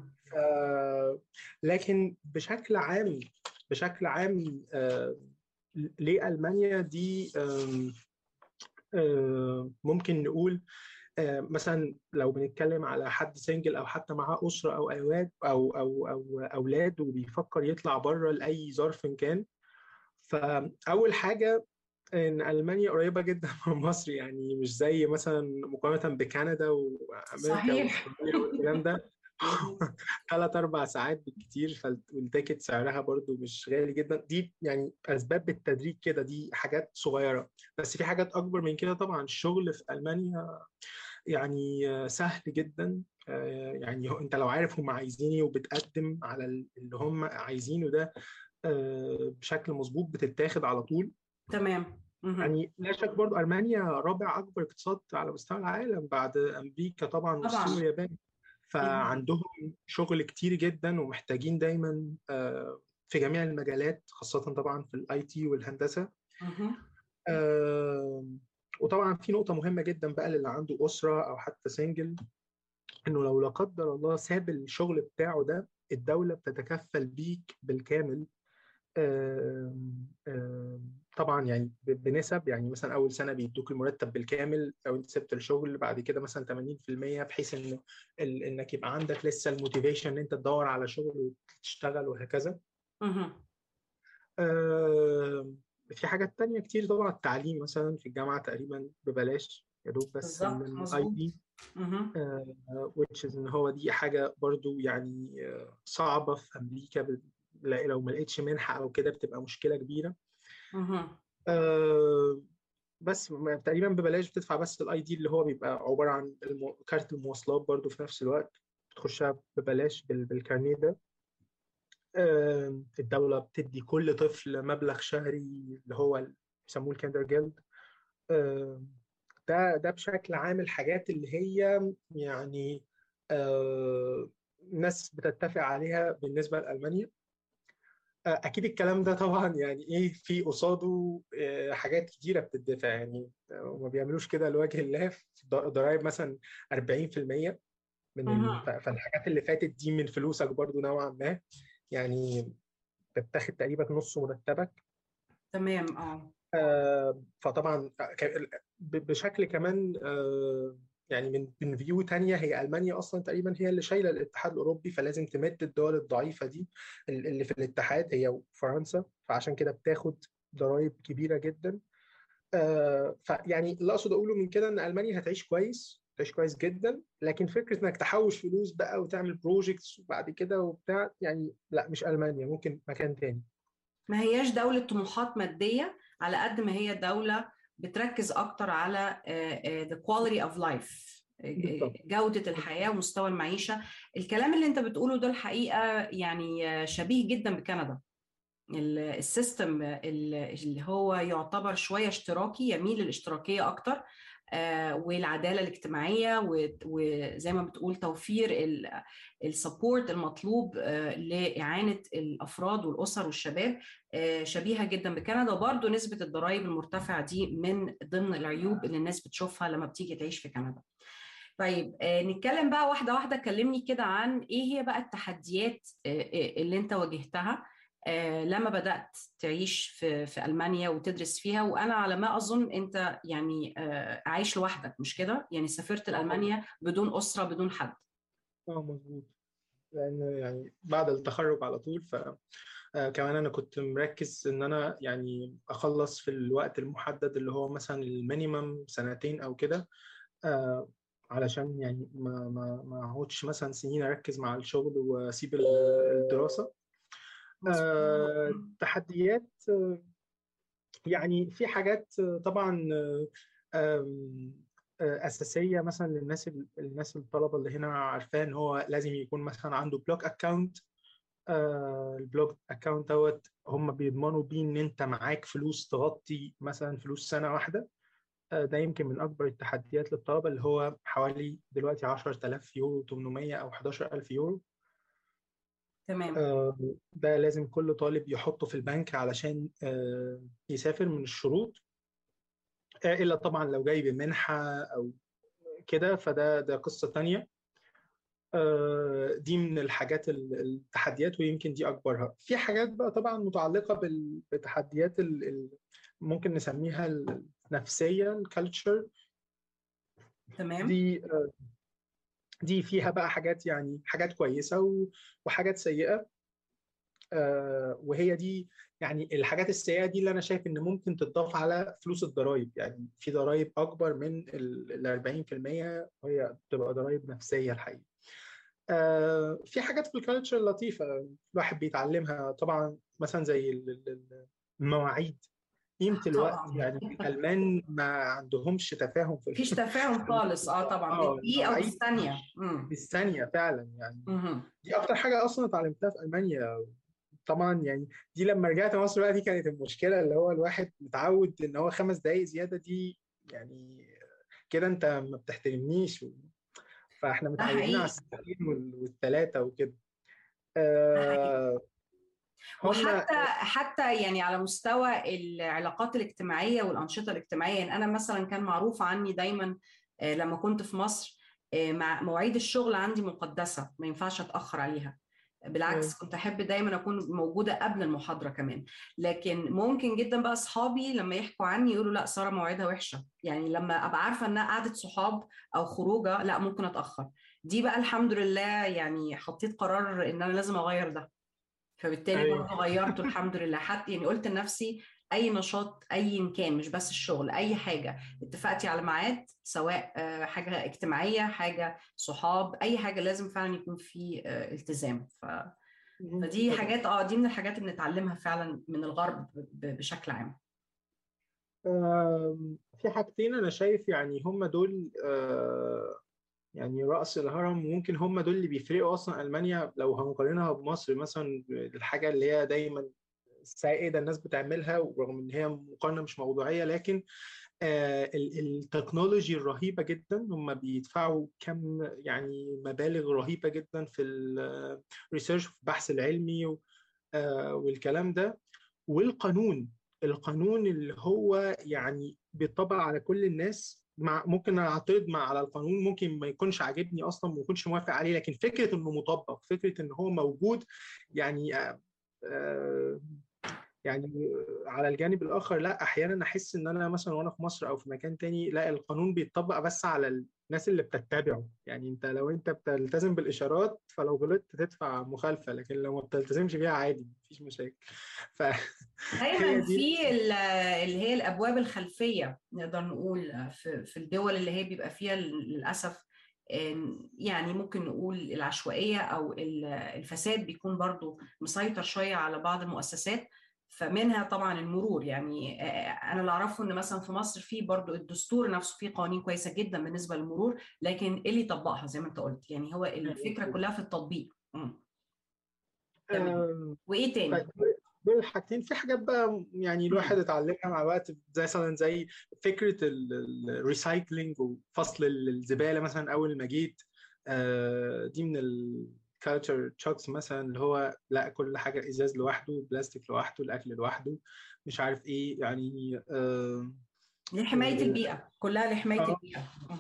Speaker 6: لكن بشكل عام بشكل عام ليه المانيا دي ممكن نقول مثلا لو بنتكلم على حد سنجل او حتى معاه اسره او اولاد او او او اولاد وبيفكر يطلع بره لاي ظرف كان فاول حاجه ان المانيا قريبه جدا من مصر يعني مش زي مثلا مقارنه بكندا وامريكا
Speaker 5: صحيح
Speaker 6: والكلام ده ثلاث اربع ساعات بالكتير فالتيكت سعرها برضو مش غالي جدا دي يعني اسباب بالتدريج كده دي حاجات صغيره بس في حاجات اكبر من كده طبعا الشغل في المانيا يعني سهل جدا يعني انت لو عارف هم عايزين ايه وبتقدم على اللي هم عايزينه ده بشكل مظبوط بتتاخد على طول
Speaker 5: تمام
Speaker 6: يعني لا شك برضو المانيا رابع اكبر اقتصاد على مستوى العالم بعد امريكا طبعا والصين واليابان فعندهم شغل كتير جدا ومحتاجين دايما في جميع المجالات خاصة طبعا في الاي تي والهندسة وطبعا في نقطة مهمة جدا بقى للي عنده أسرة أو حتى سنجل إنه لو لا قدر الله ساب الشغل بتاعه ده الدولة بتتكفل بيك بالكامل طبعا يعني بنسب يعني مثلا اول سنه بيدوك المرتب بالكامل لو انت سبت الشغل بعد كده مثلا 80% بحيث انه انك يبقى عندك لسه الموتيفيشن ان انت تدور على شغل وتشتغل وهكذا. في حاجات تانية كتير طبعا التعليم مثلا في الجامعه تقريبا ببلاش يا دوب بس
Speaker 5: الاي
Speaker 6: بي which is ان هو دي حاجه برضو يعني صعبه في امريكا لو ما لقيتش منحه او كده بتبقى مشكله كبيره آه بس تقريبا ببلاش بتدفع بس الاي دي اللي هو بيبقى عباره عن المو... كارت المواصلات برضو في نفس الوقت بتخشها ببلاش بال... بالكارنيه ده آه الدوله بتدي كل طفل مبلغ شهري اللي هو بيسموه الكندر جيلد آه ده ده بشكل عام الحاجات اللي هي يعني آه ناس بتتفق عليها بالنسبه لالمانيا اكيد الكلام ده طبعا يعني ايه في قصاده حاجات كتيره بتدفع يعني ما بيعملوش كده لوجه الله ضرائب مثلا 40% من فالحاجات اللي فاتت دي من فلوسك برضو نوعا ما يعني بتاخد تقريبا نص مرتبك
Speaker 5: تمام اه
Speaker 6: فطبعا بشكل كمان آه يعني من من فيو تانية هي ألمانيا أصلا تقريبا هي اللي شايلة الاتحاد الأوروبي فلازم تمد الدول الضعيفة دي اللي في الاتحاد هي فرنسا فعشان كده بتاخد ضرائب كبيرة جدا آه فيعني اللي أقصد أقوله من كده إن ألمانيا هتعيش كويس تعيش كويس جدا لكن فكرة إنك تحوش فلوس بقى وتعمل بروجيكتس وبعد كده وبتاع يعني لا مش ألمانيا ممكن مكان تاني
Speaker 5: ما هياش دولة طموحات مادية على قد ما هي دولة بتركز اكتر على the quality of life جودة الحياة ومستوى المعيشة الكلام اللي انت بتقوله ده الحقيقة يعني شبيه جدا بكندا السيستم اللي هو يعتبر شوية اشتراكي يميل للاشتراكية أكتر والعدالة الاجتماعية وزي ما بتقول توفير السبورت المطلوب لإعانة الأفراد والأسر والشباب شبيهة جدا بكندا وبرضه نسبة الضرائب المرتفعة دي من ضمن العيوب اللي الناس بتشوفها لما بتيجي تعيش في كندا طيب نتكلم بقى واحدة واحدة كلمني كده عن إيه هي بقى التحديات اللي أنت واجهتها لما بدأت تعيش في في ألمانيا وتدرس فيها وأنا على ما أظن أنت يعني عايش لوحدك مش كده؟ يعني سافرت لألمانيا بدون أسرة بدون حد.
Speaker 6: اه مظبوط لأن يعني بعد التخرج على طول ف كمان أنا كنت مركز إن أنا يعني أخلص في الوقت المحدد اللي هو مثلا المينيمم سنتين أو كده علشان يعني ما ما ما اقعدش مثلا سنين أركز مع الشغل وأسيب الدراسة. آه، تحديات يعني في حاجات طبعا اساسيه مثلا للناس الناس الطلبه اللي هنا عارفاه ان هو لازم يكون مثلا عنده بلوك اكونت البلوك اكونت دوت هم بيضمنوا بيه ان انت معاك فلوس تغطي مثلا فلوس سنه واحده ده يمكن من اكبر التحديات للطلبه اللي هو حوالي دلوقتي 10000 يورو 800 او 11000 يورو
Speaker 5: تمام
Speaker 6: ده لازم كل طالب يحطه في البنك علشان يسافر من الشروط الا طبعا لو جاي بمنحه او كده فده ده قصه تانية دي من الحاجات التحديات ويمكن دي اكبرها في حاجات بقى طبعا متعلقه بالتحديات ممكن نسميها النفسيه الكالتشر
Speaker 5: تمام
Speaker 6: دي دي فيها بقى حاجات يعني حاجات كويسه وحاجات سيئه وهي دي يعني الحاجات السيئه دي اللي انا شايف ان ممكن تضاف على فلوس الضرايب يعني في ضرايب اكبر من ال 40% وهي بتبقى ضرايب نفسيه الحقيقه آه في حاجات في الكالتشر لطيفه الواحد بيتعلمها طبعا مثلا زي المواعيد قيمه الوقت يعني الالمان ما عندهمش تفاهم
Speaker 5: في مفيش تفاهم خالص اه طبعا بالدقيقه او بالثانيه
Speaker 6: بالثانيه فعلا يعني دي اكتر حاجه اصلا اتعلمتها في المانيا طبعا يعني دي لما رجعت مصر بقى دي كانت المشكله اللي هو الواحد متعود ان هو خمس دقائق زياده دي يعني كده انت ما بتحترمنيش فاحنا متعودين على الساعتين والثلاثه وكده
Speaker 5: آه وحتى حتى يعني على مستوى العلاقات الاجتماعيه والانشطه الاجتماعيه يعني انا مثلا كان معروف عني دايما لما كنت في مصر مع مواعيد الشغل عندي مقدسه ما ينفعش اتاخر عليها بالعكس كنت احب دايما اكون موجوده قبل المحاضره كمان لكن ممكن جدا بقى اصحابي لما يحكوا عني يقولوا لا ساره مواعيدها وحشه يعني لما ابقى عارفه انها قعده صحاب او خروجه لا ممكن اتاخر دي بقى الحمد لله يعني حطيت قرار ان انا لازم اغير ده فبالتالي برضه غيرته الحمد لله حتى يعني قلت لنفسي اي نشاط اي كان مش بس الشغل اي حاجه اتفقتي على ميعاد سواء حاجه اجتماعيه حاجه صحاب اي حاجه لازم فعلا يكون في التزام ف... فدي حاجات اه دي من الحاجات اللي بنتعلمها فعلا من الغرب بشكل عام
Speaker 6: في حاجتين انا شايف يعني هم دول يعني رأس الهرم ممكن هم دول اللي بيفرقوا اصلا المانيا لو هنقارنها بمصر مثلا الحاجه اللي هي دايما سائده الناس بتعملها ورغم ان هي مقارنه مش موضوعيه لكن آه التكنولوجي الرهيبه جدا هم بيدفعوا كم يعني مبالغ رهيبه جدا في الريسيرش في البحث العلمي آه والكلام ده والقانون القانون اللي هو يعني بيطبق على كل الناس مع ممكن اعترض مع على القانون ممكن ما يكونش عاجبني اصلا ما يكونش موافق عليه لكن فكره انه مطبق فكره ان هو موجود يعني آه آه يعني على الجانب الاخر لا احيانا احس ان انا مثلا وانا في مصر او في مكان تاني لا القانون بيتطبق بس على الناس اللي بتتبعه يعني انت لو انت بتلتزم بالاشارات فلو غلطت تدفع مخالفه لكن لو ما بتلتزمش بيها عادي مفيش مشاكل ف
Speaker 5: دايما في اللي هي الابواب الخلفيه نقدر نقول في, في الدول اللي هي بيبقى فيها للاسف يعني ممكن نقول العشوائيه او الفساد بيكون برضو مسيطر شويه على بعض المؤسسات فمنها طبعا المرور يعني انا اللي اعرفه ان مثلا في مصر في برضو الدستور نفسه فيه قوانين كويسه جدا بالنسبه للمرور لكن ايه اللي يطبقها زي ما انت قلت يعني هو الفكره كلها في التطبيق تمام وايه تاني
Speaker 6: دول الحاجتين في حاجات بقى يعني الواحد اتعلمها مع الوقت زي مثلا زي فكره الريسايكلينج وفصل الزباله مثلا اول ما جيت دي من الكالتشر تشوكس مثلا اللي هو لا كل حاجه ازاز لوحده بلاستيك لوحده الاكل لوحده مش عارف ايه يعني آه
Speaker 5: لحمايه البيئه كلها لحمايه آه البيئه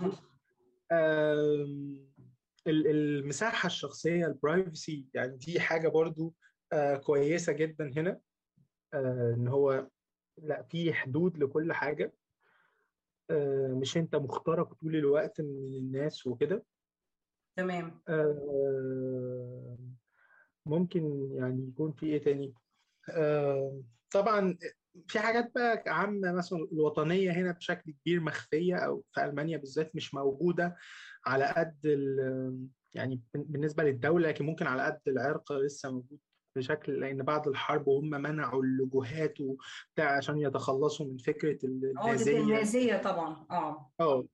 Speaker 6: آه المساحه الشخصيه البرايفسي يعني دي حاجه برضو آه كويسه جدا هنا آه ان هو لا في حدود لكل حاجه آه مش انت مخترق طول الوقت من الناس وكده
Speaker 5: تمام
Speaker 6: آه ممكن يعني يكون في ايه تاني آه طبعا في حاجات بقى عامة مثلا الوطنية هنا بشكل كبير مخفية أو في ألمانيا بالذات مش موجودة على قد يعني بالنسبة للدولة لكن ممكن على قد العرق لسه موجود بشكل لان بعد الحرب وهم منعوا اللجوهات وبتاع عشان يتخلصوا من فكره
Speaker 5: النازيه النازيه طبعا اه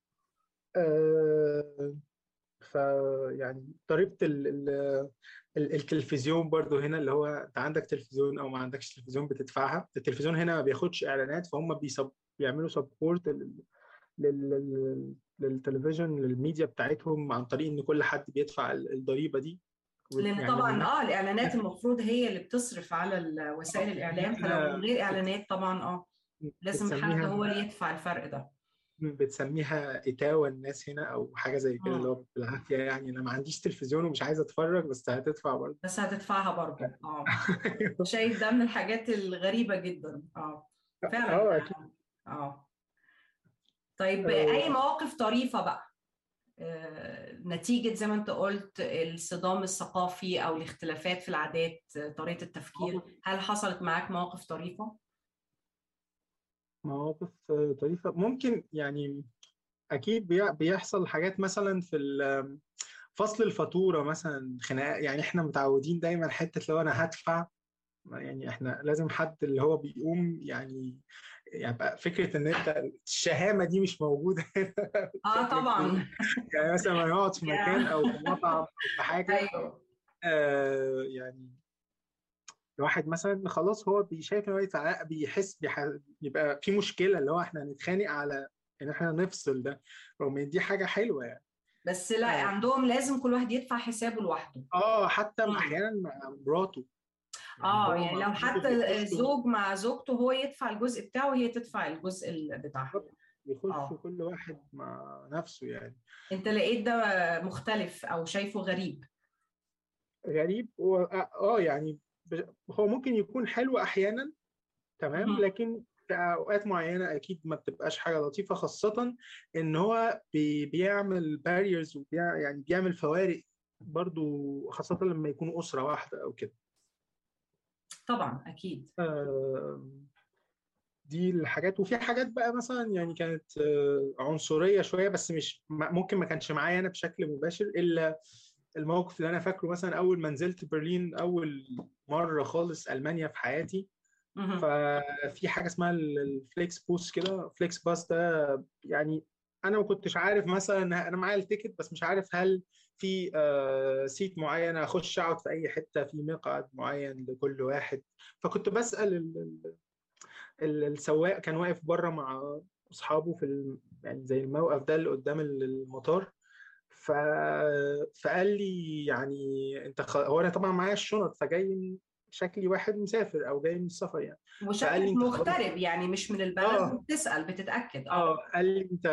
Speaker 6: اه فيعني طريقه ال ال التلفزيون برضو هنا اللي هو انت عندك تلفزيون او ما عندكش تلفزيون بتدفعها التلفزيون هنا ما بياخدش اعلانات فهم بيسب بيعملوا سبورت لل للتلفزيون للميديا بتاعتهم عن طريق ان كل حد بيدفع الضريبه دي
Speaker 5: لان يعني طبعا اه الاعلانات المفروض هي اللي بتصرف على وسائل الاعلام فلو من غير اعلانات طبعا اه لازم حد هو اللي يدفع الفرق ده
Speaker 6: بتسميها إتاوة الناس هنا أو حاجة زي كده اللي
Speaker 5: مم.
Speaker 6: هو بالعافية يعني أنا ما عنديش تلفزيون ومش عايز أتفرج بس هتدفع برضه
Speaker 5: بس هتدفعها برضه اه شايف ده من الحاجات الغريبة جدا اه
Speaker 6: اه
Speaker 5: فعلا
Speaker 6: أكيد
Speaker 5: اه طيب
Speaker 6: آه.
Speaker 5: اي مواقف طريفة بقى آه، نتيجة زي ما انت قلت الصدام الثقافي او الاختلافات في العادات آه، طريقة التفكير هل حصلت معاك مواقف طريفة؟
Speaker 6: مواقف آه، طريفة ممكن يعني أكيد بي- بيحصل حاجات مثلا في ال- فصل الفاتورة مثلا خناقات يعني إحنا متعودين دايما حتة لو أنا هدفع يعني إحنا لازم حد اللي هو بيقوم يعني يبقى فكرة إن أنت الشهامة دي مش موجودة
Speaker 5: اه طبعا
Speaker 6: يعني مثلا لما يقعد في مكان أو في مطعم أو في حاجة
Speaker 5: ايوه
Speaker 6: آه يعني الواحد مثلا خلاص هو شايف ان هو يتع- بيحس بيح... بيبقى في مشكله اللي هو احنا نتخانق على ان احنا نفصل ده رغم ان دي حاجه حلوه يعني
Speaker 5: بس لا
Speaker 6: آه.
Speaker 5: عندهم لازم كل واحد يدفع حسابه لوحده
Speaker 6: اه حتى
Speaker 5: مم.
Speaker 6: احيانا مع مراته
Speaker 5: اه
Speaker 6: هو
Speaker 5: يعني
Speaker 6: مع
Speaker 5: لو
Speaker 6: مراته
Speaker 5: حتى
Speaker 6: بيخشوا-
Speaker 5: الزوج مع زوجته هو يدفع الجزء بتاعه وهي تدفع الجزء ال- بتاعها
Speaker 6: بيخشوا
Speaker 5: آه.
Speaker 6: كل واحد مع نفسه يعني
Speaker 5: انت لقيت ده مختلف او شايفه غريب
Speaker 6: غريب و... اه يعني ب- هو ممكن يكون حلو احيانا تمام
Speaker 5: مهم.
Speaker 6: لكن في اوقات معينه اكيد ما بتبقاش حاجه لطيفه خاصه ان هو بي... بيعمل باريرز وبيع... يعني بيعمل فوارق برضو خاصه لما يكونوا اسره واحده او كده
Speaker 5: طبعا اكيد
Speaker 6: آم، دي الحاجات وفي حاجات بقى مثلا يعني كانت آه، عنصريه شويه بس مش م- ممكن ما كانش معايا انا بشكل مباشر الا الموقف اللي انا فاكره مثلا اول ما نزلت برلين اول مره خالص المانيا في حياتي
Speaker 5: مهم.
Speaker 6: ففي حاجه اسمها ال- الفليكس بوس كده فليكس باس ده يعني انا ما كنتش عارف مثلا انا معايا التيكت بس مش عارف هل في آه، سيت معين اخش اقعد في اي حته في مقعد معين لكل واحد فكنت بسال ال- ال- ال- السواق كان واقف بره مع اصحابه في ال- يعني زي الموقف ده اللي قدام المطار ف... فقال لي يعني انت خ... هو انا طبعا معايا الشنط فجاي شكلي واحد مسافر او جاي من السفر يعني فقال لي
Speaker 5: وشكلك
Speaker 6: انت خلاص
Speaker 5: مغترب يعني مش من البلد
Speaker 6: اه
Speaker 5: بتسأل بتتأكد اه
Speaker 6: اه قال لي انت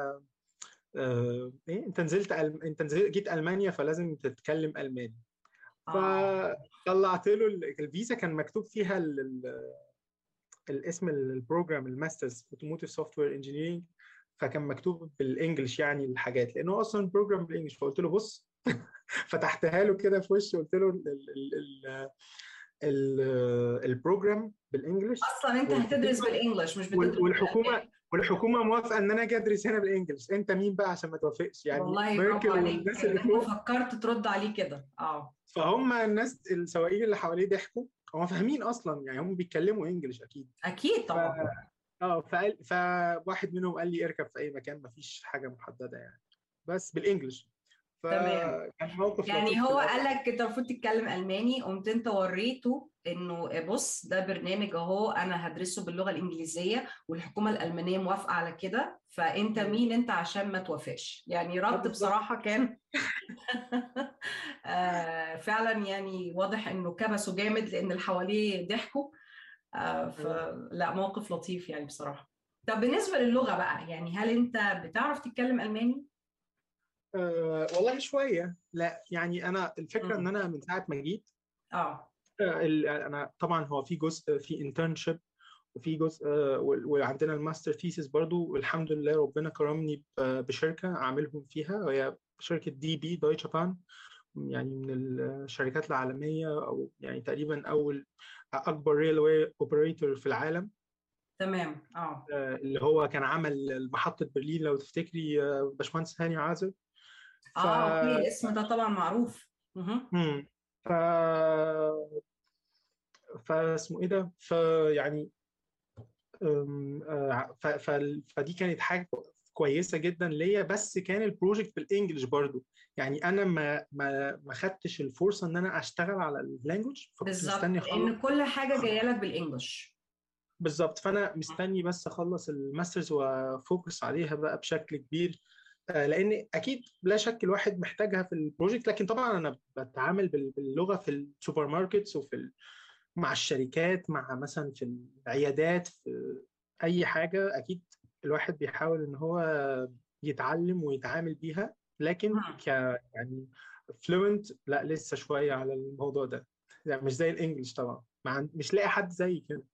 Speaker 6: آه ايه انت نزلت ألم... انت نزلت جيت المانيا فلازم تتكلم الماني
Speaker 5: اه
Speaker 6: فطلعت له ال- الفيزا كان مكتوب فيها ال... ال... الاسم البروجرام الماسترز اوتوموتيف سوفت وير انجينيرنج فكان مكتوب بالانجلش يعني الحاجات لانه اصلا بروجرام بالانجلش فقلت له بص فتحتها له كده في وشه قلت له ال... ال... ال... ال... البروجرام بالانجلش
Speaker 5: اصلا انت هتدرس
Speaker 6: والحكومه
Speaker 5: بالانجلش مش
Speaker 6: وال-
Speaker 5: بتدرس
Speaker 6: والحكومه
Speaker 5: بالالماني
Speaker 6: والحكومه موافقه ان انا اجي ادرس هنا بالانجلش انت مين بقى عشان ما توافقش يعني
Speaker 5: والله برافو
Speaker 6: ميركل
Speaker 5: عليك
Speaker 6: والناس
Speaker 5: ان
Speaker 6: اللي
Speaker 5: انت
Speaker 6: فوق
Speaker 5: فكرت ترد عليه كده اه
Speaker 6: فهم الناس السواقين اللي حواليه ضحكوا هم فاهمين اصلا يعني هم بيتكلموا انجلش اكيد
Speaker 5: اكيد
Speaker 6: ف...
Speaker 5: طبعا
Speaker 6: اه فقال فواحد منهم قال لي اركب في اي مكان مفيش حاجه محدده يعني بس بالانجلش
Speaker 5: تمام
Speaker 6: فكان موقف
Speaker 5: يعني
Speaker 6: لطيف في
Speaker 5: هو
Speaker 6: الاول
Speaker 5: قال لك انت المفروض تتكلم الماني قمت انت وريته انه بص ده برنامج اهو انا هدرسه باللغه الانجليزيه والحكومه الالمانيه موافقه على كده فانت مين انت عشان ما توافقش يعني
Speaker 6: آه،
Speaker 5: رد
Speaker 6: بالظبط
Speaker 5: بصراحه كان آه، فعلا يعني واضح انه كبسه جامد لان اللي حواليه ضحكوا آه،
Speaker 6: آه.
Speaker 5: فلا موقف لطيف يعني بصراحه طب بالنسبه للغه بقى يعني هل انت بتعرف تتكلم الماني؟
Speaker 6: آه والله شويه لا يعني انا الفكره ان
Speaker 5: مم.
Speaker 6: انا من ساعه ما جيت
Speaker 5: اه
Speaker 6: آه، ال- انا طبعا هو في جزء في انترنشيب وفي جزء آه، وال- وعندنا الماستر ثيسيس برضو والحمد لله ربنا كرمني ب- بشركه اعملهم فيها وهي شركه دي بي دويتشه بان يعني من الشركات العالميه او يعني تقريبا اول اكبر ريلوي اوبريتور في العالم
Speaker 5: تمام اه
Speaker 6: آه، اللي هو كان عمل محطه برلين لو تفتكري آه، باشمهندس هاني عازر ف
Speaker 5: اه اوكي الاسم ده طبعا معروف مهم.
Speaker 6: مم. ف فاسمه ايه ده فيعني أم، آه، ف... ف... فدي كانت حاجه كويسه جدا ليا بس كان البروجكت بالانجلش برضو يعني انا ما ما ما خدتش الفرصه ان انا اشتغل على اللانجوج فكنت
Speaker 5: بالظبط
Speaker 6: مستني اخلص
Speaker 5: لان كل حاجه جايه لك بالانجلش
Speaker 6: بالظبط فانا مستني بس اخلص الماسترز وافوكس عليها بقى بشكل كبير آه، لان اكيد لا شك الواحد محتاجها في البروجكت لكن طبعا انا بتعامل بال- باللغه في السوبر ماركتس وفي ال... مع الشركات مع مثلا في العيادات في اي حاجه اكيد الواحد بيحاول ان هو يتعلم ويتعامل بيها لكن
Speaker 5: مم.
Speaker 6: ك يعني فلوينت لا لسه شويه على الموضوع ده يعني مش زي الانجليش طبعا مع مش لاقي حد زي كده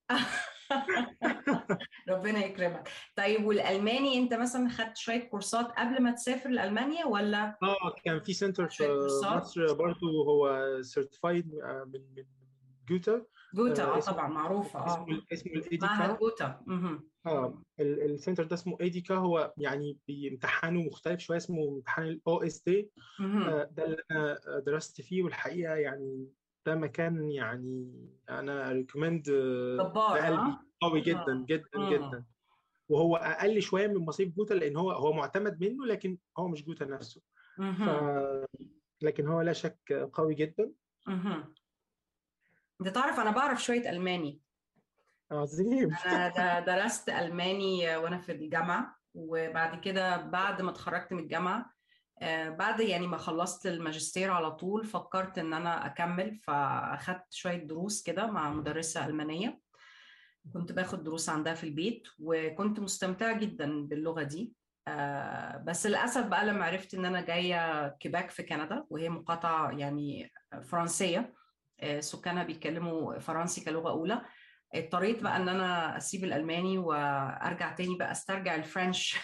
Speaker 5: ربنا يكرمك طيب والالماني انت مثلا خدت شويه كورسات قبل ما تسافر لالمانيا ولا
Speaker 6: اه كان في سنتر
Speaker 5: شوية
Speaker 6: في
Speaker 5: كورسات؟
Speaker 6: مصر برضو هو سيرتيفايد من من جوتا
Speaker 5: جوتا
Speaker 6: آه،
Speaker 5: اه
Speaker 6: اسمه-
Speaker 5: طبعا معروفه اه
Speaker 6: اسمه اسمه
Speaker 5: معهد
Speaker 6: الايديكا
Speaker 5: جوتا مهم.
Speaker 6: اه ال- السنتر ده اسمه ايديكا هو يعني بامتحانه مختلف شويه اسمه امتحان الاو اس دي
Speaker 5: مهم.
Speaker 6: ده اللي انا درست فيه والحقيقه يعني ده مكان يعني انا ريكومند
Speaker 5: جبار
Speaker 6: بقلبي
Speaker 5: اه
Speaker 6: قوي جدا
Speaker 5: مم.
Speaker 6: جدا
Speaker 5: مم.
Speaker 6: جدا وهو اقل شويه من مصاريف جوتا لان هو هو معتمد منه لكن هو مش جوتا نفسه ف
Speaker 5: مهم.
Speaker 6: لكن هو لا شك قوي جدا
Speaker 5: مهم. انت تعرف انا بعرف شويه الماني
Speaker 6: عظيم
Speaker 5: انا د- درست الماني وانا في الجامعه وبعد كده بعد ما اتخرجت من الجامعه آه، بعد يعني ما خلصت الماجستير على طول فكرت ان انا اكمل فاخدت شويه دروس كده مع مدرسه المانيه كنت باخد دروس عندها في البيت وكنت مستمتعه جدا باللغه دي آه، بس للاسف بقى لما عرفت ان انا جايه كيباك في كندا وهي مقاطعه يعني فرنسيه آه، سكانها بيتكلموا فرنسي كلغه اولى اضطريت بقى ان انا اسيب الالماني وارجع تاني بقى استرجع الفرنش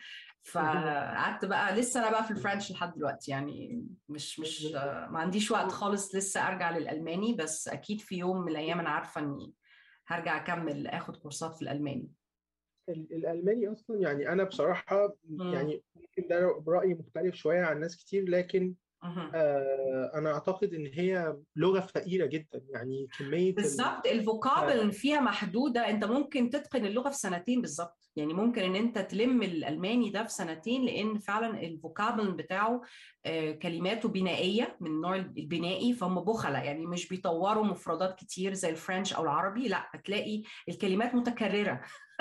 Speaker 5: فقعدت بقى لسه انا بقى في الفرنش لحد دلوقتي يعني مش مش ما عنديش وقت خالص لسه ارجع للالماني بس اكيد في يوم من الايام انا عارفه اني هرجع اكمل اخد كورسات في الالماني
Speaker 6: ال- الالماني اصلا يعني انا بصراحه يعني ممكن ده رايي مختلف شويه عن ناس كتير لكن
Speaker 5: مهم.
Speaker 6: آه انا اعتقد ان هي لغه فقيره جدا يعني كميه ال-
Speaker 5: بالظبط الفوكابل فيها محدوده انت ممكن تتقن اللغه في سنتين بالظبط يعني ممكن ان انت تلم الالماني ده في سنتين لان فعلا الفوكابل بتاعه آه، كلماته بنائيه من النوع البنائي فهم بخله يعني مش بيطوروا مفردات كتير زي الفرنش او العربي لا هتلاقي الكلمات متكرره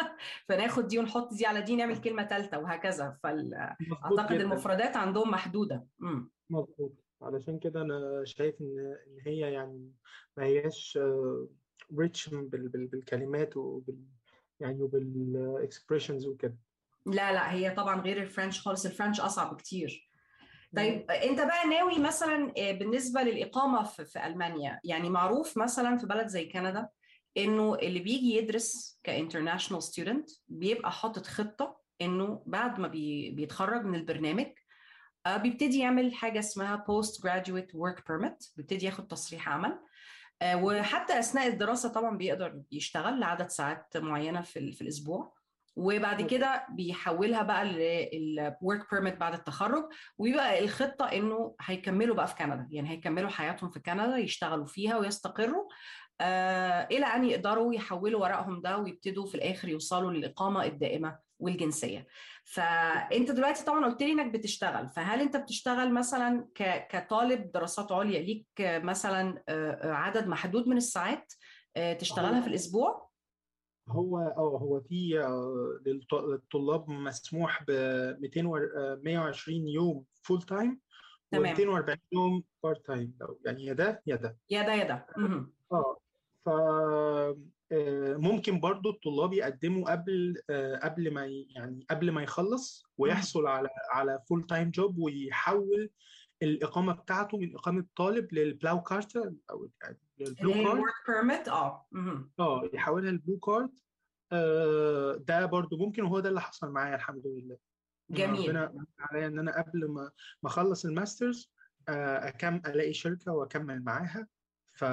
Speaker 5: فناخد دي ونحط دي على دي نعمل كلمه ثالثه وهكذا
Speaker 6: مظبوط
Speaker 5: فاعتقد
Speaker 6: جدا
Speaker 5: المفردات عندهم محدوده امم
Speaker 6: مظبوط علشان كده انا شايف ان ان هي يعني ما هياش ريتش بالكلمات وبال يعني وبالاكسبريشنز وكده
Speaker 5: لا لا هي طبعا غير الفرنش خالص الفرنش اصعب كتير طيب انت بقى ناوي مثلا آه، بالنسبه للاقامه في, في المانيا يعني معروف مثلا في بلد زي كندا انه اللي بيجي يدرس كانترناشونال ستودنت بيبقى حاطط خطه انه بعد ما بي بيتخرج من البرنامج آه، بيبتدي يعمل حاجه اسمها بوست جراديويت ورك بيرميت بيبتدي ياخد تصريح عمل آه، وحتى اثناء الدراسه طبعا بيقدر يشتغل لعدد ساعات معينه في, ال- في الاسبوع وبعد كده بيحولها بقى للورك بيرميت بعد التخرج ويبقى الخطه انه هيكملوا بقى في كندا يعني هيكملوا حياتهم في كندا يشتغلوا فيها ويستقروا آه الى ان يقدروا يحولوا ورقهم ده ويبتدوا في الاخر يوصلوا للاقامه الدائمه والجنسيه فانت دلوقتي طبعا قلت لي انك بتشتغل فهل انت بتشتغل مثلا ك- كطالب دراسات عليا ليك مثلا آه، آه، عدد محدود من الساعات آه، تشتغلها في الاسبوع
Speaker 6: هو اه هو في آه، للط- للطلاب مسموح ب 200 و- آه، 120 يوم فول تايم و
Speaker 5: تمام.
Speaker 6: 240 يوم بارت تايم يعني يا ده يا ده
Speaker 5: يا ده يا ده مهم.
Speaker 6: اه ف آه، ممكن برضو الطلاب يقدموا قبل آه، قبل ما ي- يعني قبل ما يخلص ويحصل على على فول تايم جوب ويحول الإقامة بتاعته من إقامة طالب للبلاو كارتا أو يعني للبلو
Speaker 5: اللي هي
Speaker 6: كارد
Speaker 5: الورك بيرميت اه مهم.
Speaker 6: اه يحولها للبلو كارد آه، ده برضو ممكن وهو ده اللي حصل معايا الحمد لله إن
Speaker 5: جميل.
Speaker 6: ربنا من عليا ان انا قبل ما ما اخلص الماسترز آه، اكم الاقي شركه واكمل معاها ف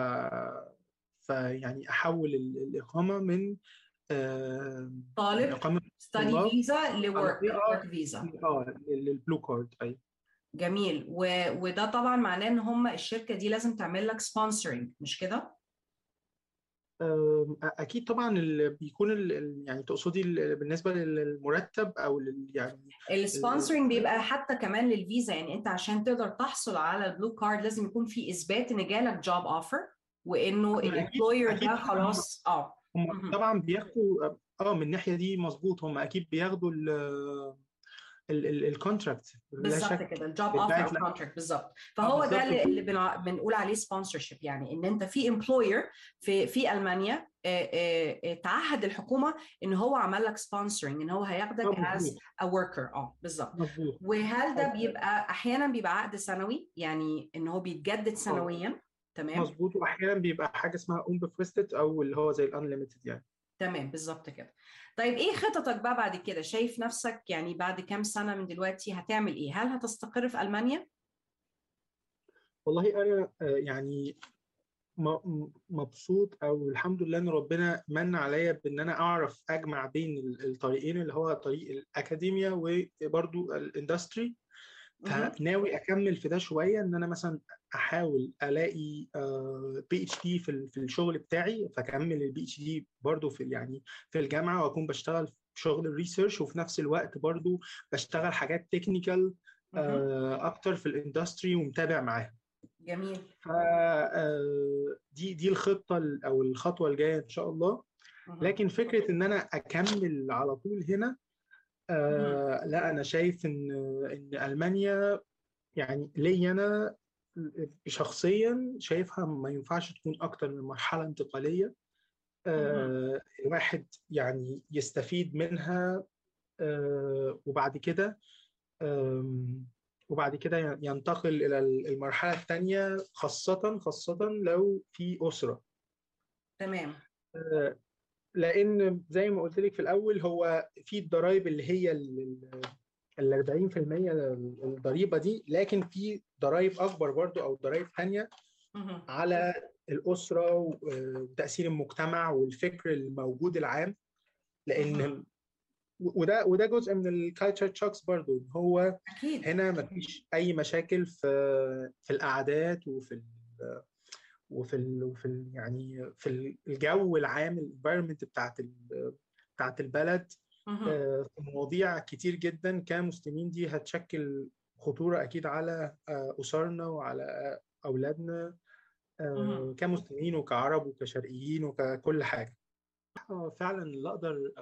Speaker 6: فيعني احول ال- الاقامه من آه، من
Speaker 5: طالب
Speaker 6: اقامه
Speaker 5: ستادي
Speaker 6: طلاب
Speaker 5: فيزا لورك
Speaker 6: على- آه،
Speaker 5: ورك فيزا
Speaker 6: اه للبلو كارد ايوه
Speaker 5: جميل و... وده طبعا معناه ان هم الشركه دي لازم تعمل لك سبونسرنج مش كده؟
Speaker 6: آم، اكيد طبعا اللي بيكون ال- ال- يعني تقصدي ال- بالنسبه للمرتب او لل يعني
Speaker 5: السبونسرنج بيبقى حتى كمان للفيزا يعني انت عشان تقدر تحصل على البلو كارد لازم يكون في اثبات ان جالك جوب اوفر وانه
Speaker 6: أكيد-
Speaker 5: الامبلوير
Speaker 6: أكيد
Speaker 5: ده
Speaker 6: طبعاً.
Speaker 5: خلاص اه
Speaker 6: هم
Speaker 5: مهم.
Speaker 6: طبعا بياخدوا اه من الناحيه دي مظبوط هم اكيد بياخدوا ال الكونتراكت
Speaker 5: بالظبط كده الجوب اوفر او كونتراكت بالظبط فهو ده اللي, اللي بنقول عليه سبونسرشيب يعني ان انت في امبلوير في في المانيا تعهد الحكومه ان هو عمل لك سبونسرنج ان هو هياخدك از ا وركر اه بالظبط وهل ده بيبقى احيانا بيبقى عقد سنوي يعني ان هو بيتجدد سنويا تمام
Speaker 6: مظبوط واحيانا بيبقى حاجه اسمها اون بفريستد او اللي هو زي الانليمتد يعني
Speaker 5: تمام بالظبط كده طيب ايه خططك بقى بعد كده شايف نفسك يعني بعد كام سنه من دلوقتي هتعمل ايه هل هتستقر في المانيا
Speaker 6: والله انا يعني مبسوط او الحمد لله ان ربنا من عليا بان انا اعرف اجمع بين الطريقين اللي هو طريق الاكاديميا وبرضو الاندستري فناوي اكمل في ده شويه ان انا مثلا احاول الاقي بي اتش دي في في الشغل بتاعي فاكمل البي اتش دي برضه في يعني في الجامعه واكون بشتغل في شغل الريسيرش وفي نفس الوقت برضه بشتغل حاجات تكنيكال اكتر في الاندستري ومتابع معاها
Speaker 5: جميل
Speaker 6: ف دي دي الخطه او الخطوه الجايه ان شاء الله لكن فكره ان انا اكمل على طول هنا آه لا انا شايف ان ان المانيا يعني لي انا شخصيا شايفها ما ينفعش تكون اكتر من مرحله انتقاليه آه الواحد يعني يستفيد منها آه وبعد كده وبعد كده ينتقل الى المرحله الثانيه خاصه خاصه لو في اسره
Speaker 5: تمام
Speaker 6: لان زي ما قلت لك في الاول هو في الضرايب اللي هي ال 40% الضريبه دي لكن في ضرايب اكبر برضو او ضرايب ثانيه على الاسره وتاثير المجتمع والفكر الموجود العام لان وده وده جزء من الكالتشر تشوكس برضو ان هو
Speaker 5: أكيد.
Speaker 6: هنا ما فيش اي مشاكل في في القعدات وفي وفي ال وفي ال يعني في الجو العام الانفايرمنت بتاعت بتاعت البلد في مواضيع كتير جدا كمسلمين دي هتشكل خطوره اكيد على اسرنا وعلى اولادنا كمسلمين وكعرب وكشرقيين وككل حاجه فعلا اللي اقدر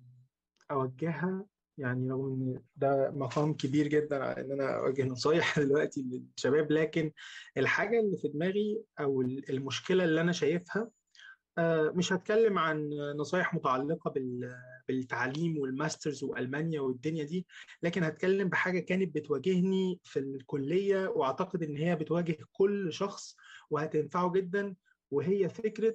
Speaker 6: اوجهها يعني رغم ان ده مقام كبير جدا على ان انا اوجه نصايح دلوقتي للشباب لكن الحاجه اللي في دماغي او المشكله اللي انا شايفها مش هتكلم عن نصايح متعلقه بالتعليم والماسترز والمانيا والدنيا دي لكن هتكلم بحاجه كانت بتواجهني في الكليه واعتقد ان هي بتواجه كل شخص وهتنفعه جدا وهي فكره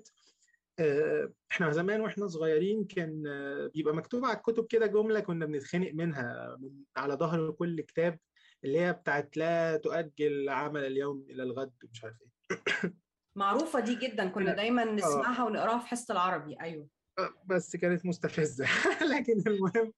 Speaker 6: احنا زمان واحنا صغيرين كان بيبقى مكتوب على الكتب كده جمله كنا بنتخانق منها من على ظهر كل كتاب اللي هي بتاعت لا تؤجل عمل اليوم الى الغد مش عارف ايه
Speaker 5: معروفه دي جدا كنا دايما نسمعها ونقراها في حصه العربي ايوه
Speaker 6: بس كانت مستفزه لكن المهم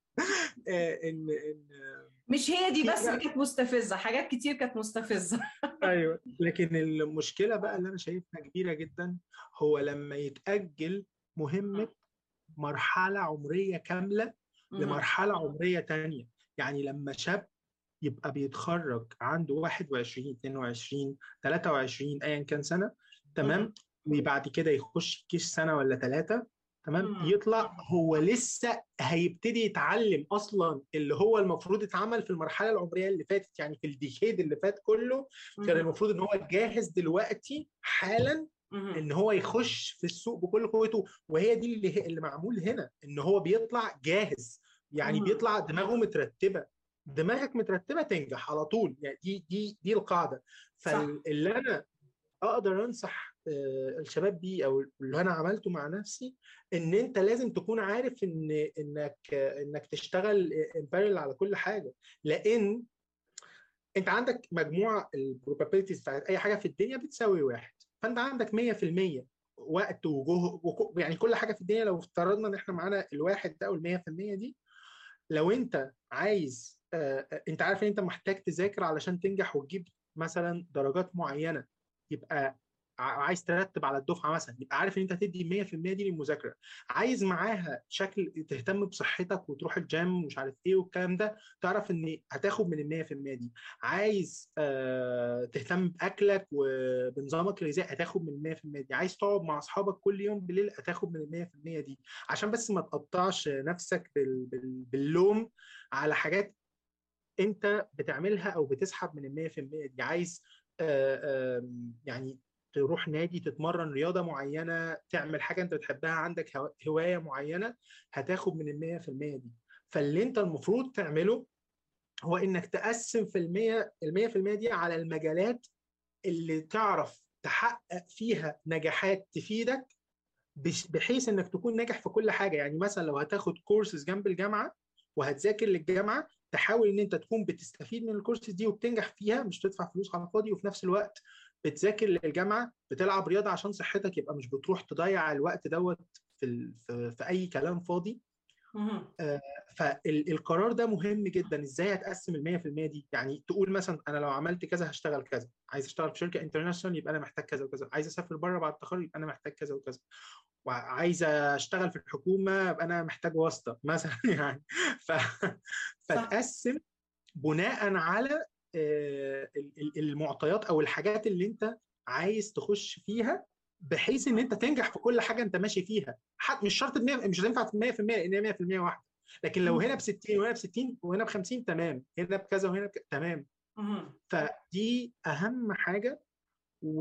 Speaker 6: ان ان
Speaker 5: مش هي دي بس اللي كانت مستفزه حاجات كتير كانت مستفزه
Speaker 6: ايوه لكن المشكله بقى اللي انا شايفها كبيره جدا هو لما يتاجل مهمه مرحله عمريه كامله لمرحله عمريه تانية يعني لما شاب يبقى بيتخرج عنده 21 22 23 ايا كان سنه تمام وبعد كده يخش الجيش سنه ولا ثلاثه تمام يطلع هو لسه هيبتدي يتعلم اصلا اللي هو المفروض اتعمل في المرحله العمريه اللي فاتت يعني في الديكيد اللي فات كله كان المفروض ان هو جاهز دلوقتي حالا ان هو يخش في السوق بكل قوته وهي دي اللي اللي معمول هنا ان هو بيطلع جاهز يعني بيطلع دماغه مترتبه دماغك مترتبه تنجح على طول يعني دي دي دي القاعده فاللي انا اقدر انصح الشباب بيه او اللي انا عملته مع نفسي ان انت لازم تكون عارف ان انك انك تشتغل امبارل على كل حاجه لان انت عندك مجموعه البروبابيلتيز بتاعت اي حاجه في الدنيا بتساوي واحد فانت عندك 100% وقت وجهد يعني كل حاجه في الدنيا لو افترضنا ان احنا معانا الواحد ده او ال 100% دي لو انت عايز انت عارف ان انت محتاج تذاكر علشان تنجح وتجيب مثلا درجات معينه يبقى عايز ترتب على الدفعه مثلا يبقى عارف ان انت هتدي 100% دي للمذاكره عايز معاها شكل تهتم بصحتك وتروح الجيم ومش عارف ايه والكلام ده تعرف ان هتاخد من ال 100% دي عايز آه تهتم باكلك وبنظامك الغذائي هتاخد من ال 100% دي عايز تقعد مع اصحابك كل يوم بالليل هتاخد من ال 100% دي عشان بس ما تقطعش نفسك بال... بال... باللوم على حاجات انت بتعملها او بتسحب من ال 100% دي عايز آه، آم، يعني تروح نادي تتمرن رياضة معينة تعمل حاجة انت بتحبها عندك هوا- هواية معينة هتاخد من ال 100% دي فاللي انت المفروض تعمله هو انك تقسم في المية المية في المية دي على المجالات اللي تعرف تحقق فيها نجاحات تفيدك بش- بحيث انك تكون ناجح في كل حاجة يعني مثلا لو هتاخد كورسز جنب الجامعة وهتذاكر للجامعة تحاول ان انت تكون بتستفيد من الكورسز دي وبتنجح فيها مش تدفع فلوس على الفاضي وفي نفس الوقت بتذاكر للجامعة بتلعب رياضة عشان صحتك يبقى مش بتروح تضيع الوقت دوت في ال- في في اي كلام فاضي
Speaker 5: مهم.
Speaker 6: فالقرار ده مهم جدا ازاي هتقسم ال 100% دي يعني تقول مثلا انا لو عملت كذا هشتغل كذا عايز اشتغل في شركه انترناشونال يبقى انا محتاج كذا وكذا عايز اسافر بره بعد التخرج يبقى انا محتاج كذا وكذا وعايز اشتغل في الحكومه يبقى انا محتاج واسطه مثلا يعني ف... فتقسم بناء على آه، ال- ال- المعطيات او الحاجات اللي انت عايز تخش فيها بحيث ان انت تنجح في كل حاجه انت ماشي فيها حتى مش شرط إن هي- مش هتنفع في 100% لان هي 100% واحده لكن لو هنا ب 60 وهنا ب 60 وهنا ب 50 تمام هنا بكذا وهنا بكذا تمام
Speaker 5: مهم.
Speaker 6: فدي اهم حاجه و...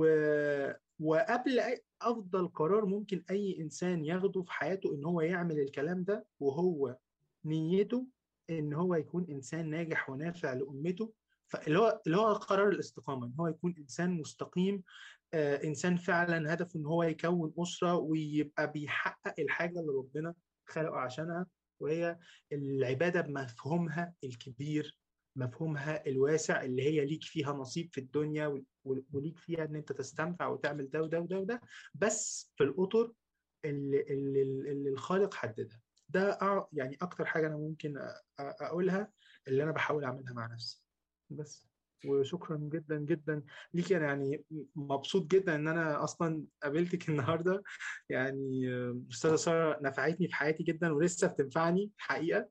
Speaker 6: وقبل أي... افضل قرار ممكن اي انسان ياخده في حياته ان هو يعمل الكلام ده وهو نيته ان هو يكون انسان ناجح ونافع لامته فاللي هو اللي هو قرار الاستقامه ان هو يكون انسان مستقيم آه انسان فعلا هدفه ان هو يكون اسره ويبقى بيحقق الحاجه اللي ربنا خلقه عشانها وهي العباده بمفهومها الكبير مفهومها الواسع اللي هي ليك فيها نصيب في الدنيا و- و- وليك فيها ان انت تستمتع وتعمل ده وده وده وده بس في الاطر اللي, اللي, اللي الخالق حددها ده أع- يعني اكتر حاجه انا ممكن أ- أ- اقولها اللي انا بحاول اعملها مع نفسي بس وشكرا جدا جدا ليك انا يعني مبسوط جدا ان انا اصلا قابلتك النهارده يعني آه، استاذه ساره نفعتني في حياتي جدا ولسه بتنفعني الحقيقه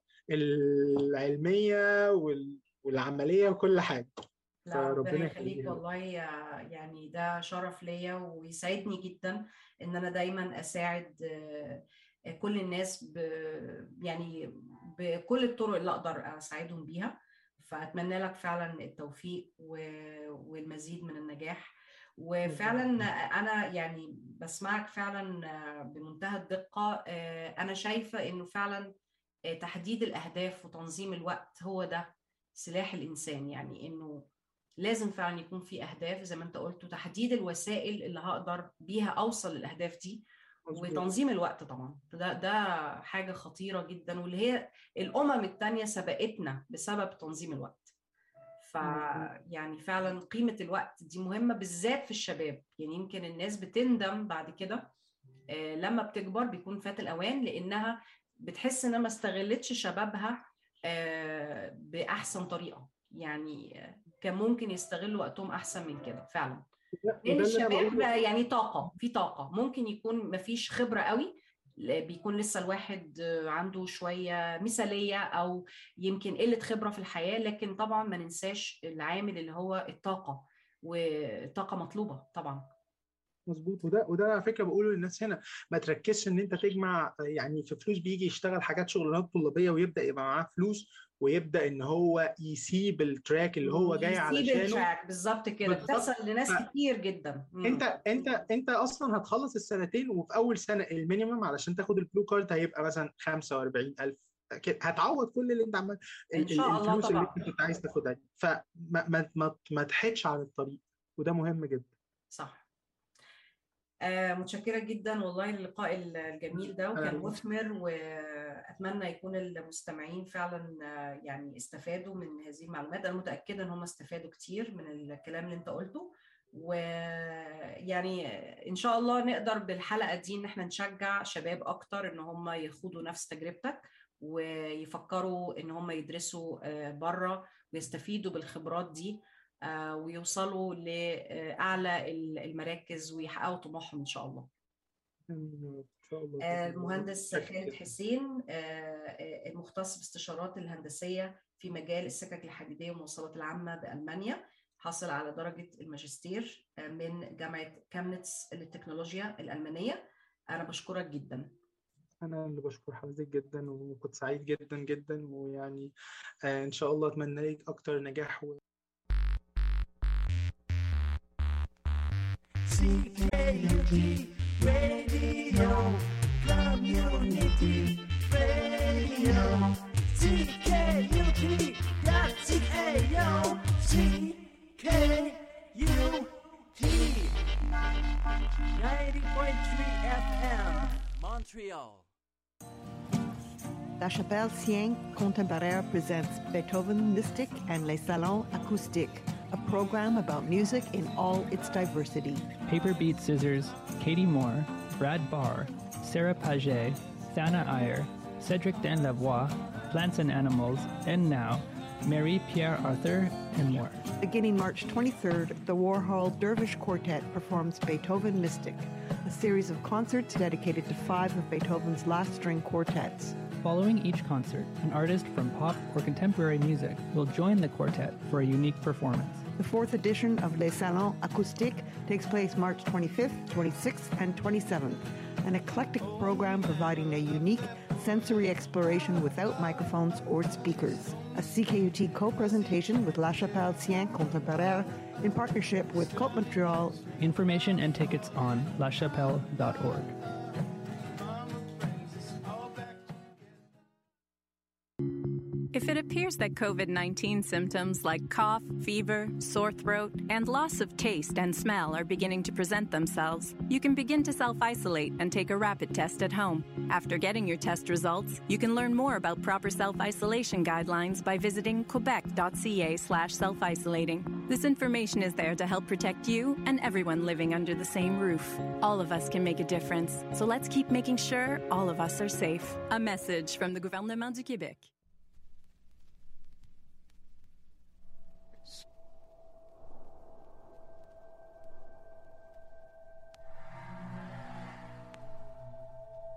Speaker 6: العلميه وال- والعمليه وكل حاجه
Speaker 5: لا ربنا
Speaker 6: فربنا
Speaker 5: يخليك
Speaker 6: يخليها.
Speaker 5: والله يا- يعني ده شرف ليا ويسعدني جدا ان انا دايما اساعد آه، كل الناس ب يعني بكل الطرق اللي اقدر اساعدهم بيها فاتمنى لك فعلا التوفيق و- والمزيد من النجاح وفعلا انا يعني بسمعك فعلا آه، بمنتهى الدقة آه، انا شايفة انه فعلا آه، تحديد الاهداف وتنظيم الوقت هو ده سلاح الانسان يعني انه لازم فعلا يكون في اهداف زي ما انت قلت وتحديد الوسائل اللي هقدر بيها اوصل للاهداف دي
Speaker 6: مظبوط.
Speaker 5: وتنظيم الوقت طبعا ده ده حاجه خطيره جدا واللي هي الامم التانية سبقتنا بسبب تنظيم الوقت ف يعني فعلا قيمه الوقت دي مهمه بالذات في الشباب يعني يمكن الناس بتندم بعد كده آه، لما بتكبر بيكون فات الاوان لانها بتحس انها ما استغلتش شبابها آه، باحسن طريقه يعني آه، كان ممكن يستغلوا وقتهم احسن من كده فعلا
Speaker 6: وده
Speaker 5: لان
Speaker 6: اللي أنا
Speaker 5: الشباب
Speaker 6: بقوله.
Speaker 5: بقى يعني طاقه في طاقه ممكن يكون مفيش خبره قوي ل- بيكون لسه الواحد آه، عنده شويه مثاليه او يمكن قله خبره في الحياه لكن طبعا ما ننساش العامل اللي هو الطاقه والطاقه مطلوبه طبعا
Speaker 6: مظبوط وده وده على فكره بقوله للناس هنا ما تركزش ان انت تجمع يعني في فلوس بيجي يشتغل حاجات شغلانات طلابيه ويبدا يبقى معاه فلوس ويبدا ان هو يسيب التراك اللي هو جاي
Speaker 5: يسيب
Speaker 6: علشانه
Speaker 5: التراك بالظبط كده
Speaker 6: بالظبط.
Speaker 5: بتحصل لناس
Speaker 6: ف-
Speaker 5: كتير جدا مم.
Speaker 6: انت انت انت اصلا هتخلص السنتين وفي اول سنه المينيمم علشان تاخد البلو كارد هيبقى مثلا 45000 كده هتعوض كل اللي انت عمال
Speaker 5: إن
Speaker 6: ال-
Speaker 5: شاء
Speaker 6: ال-
Speaker 5: الله
Speaker 6: الفلوس اللي
Speaker 5: طبعا.
Speaker 6: انت كنت عايز تاخدها دي فما ما ما ما تحيدش عن الطريق وده مهم جدا
Speaker 5: صح آه متشكرة جدا والله اللقاء الجميل ده وكان
Speaker 6: أهلاً.
Speaker 5: مثمر وأتمنى يكون المستمعين فعلا آه، يعني استفادوا من هذه المعلومات أنا متأكدة إن هم استفادوا كتير من الكلام اللي أنت قلته ويعني إن شاء الله نقدر بالحلقة دي إن احنا نشجع شباب أكتر إن هم يخوضوا نفس تجربتك ويفكروا إن هم يدرسوا آه، بره ويستفيدوا بالخبرات دي آه، ويوصلوا لأعلى المراكز ويحققوا طموحهم إن شاء الله
Speaker 6: ان شاء الله
Speaker 5: آه، المهندس
Speaker 6: شكراً
Speaker 5: خالد
Speaker 6: جداً.
Speaker 5: حسين آه، آه، المختص باستشارات الهندسية في مجال السكك الحديدية والمواصلات العامة بألمانيا حصل على درجة الماجستير آه، من جامعة كامنتس للتكنولوجيا الألمانية أنا بشكرك جدا
Speaker 6: أنا اللي بشكر حضرتك جدا وكنت سعيد جدا جدا ويعني آه، إن شاء الله أتمنى لك أكتر نجاح و...
Speaker 7: CKUT Radio Community Radio CKUT dot CAO CKUT 90.3 FM Montreal
Speaker 8: La Chapelle Cien Contemporaire presents Beethoven Mystic and Les Salons Acoustiques, a program about music in all its diversity.
Speaker 9: Paper Beat Scissors, Katie Moore, Brad Barr, Sarah Paget, Thana Iyer, Cedric Dan Lavoie, Plants and Animals, and now, Mary Pierre Arthur, and more.
Speaker 8: Beginning March 23rd, the Warhol Dervish Quartet performs Beethoven Mystic, a series of concerts dedicated to five of Beethoven's last string quartets.
Speaker 9: Following each concert, an artist from pop or contemporary music will join the quartet for a unique performance.
Speaker 8: The fourth edition of Les Salons Acoustiques takes place March 25th, 26th, and 27th, an eclectic program providing a unique sensory exploration without microphones or speakers. A CKUT co-presentation with La Chapelle Cien Contemporaire in partnership with Côte Montreal.
Speaker 9: Information and tickets on lachapelle.org.
Speaker 10: If it appears that COVID 19 symptoms like cough, fever, sore throat, and loss of taste and smell are beginning to present themselves, you can begin to self isolate and take a rapid test at home. After getting your test results, you can learn more about proper self isolation guidelines by visiting quebec.ca slash self isolating. This information is there to help protect you and everyone living under the same roof. All of us can make a difference, so let's keep making sure all of us are safe. A message from the Gouvernement du Québec.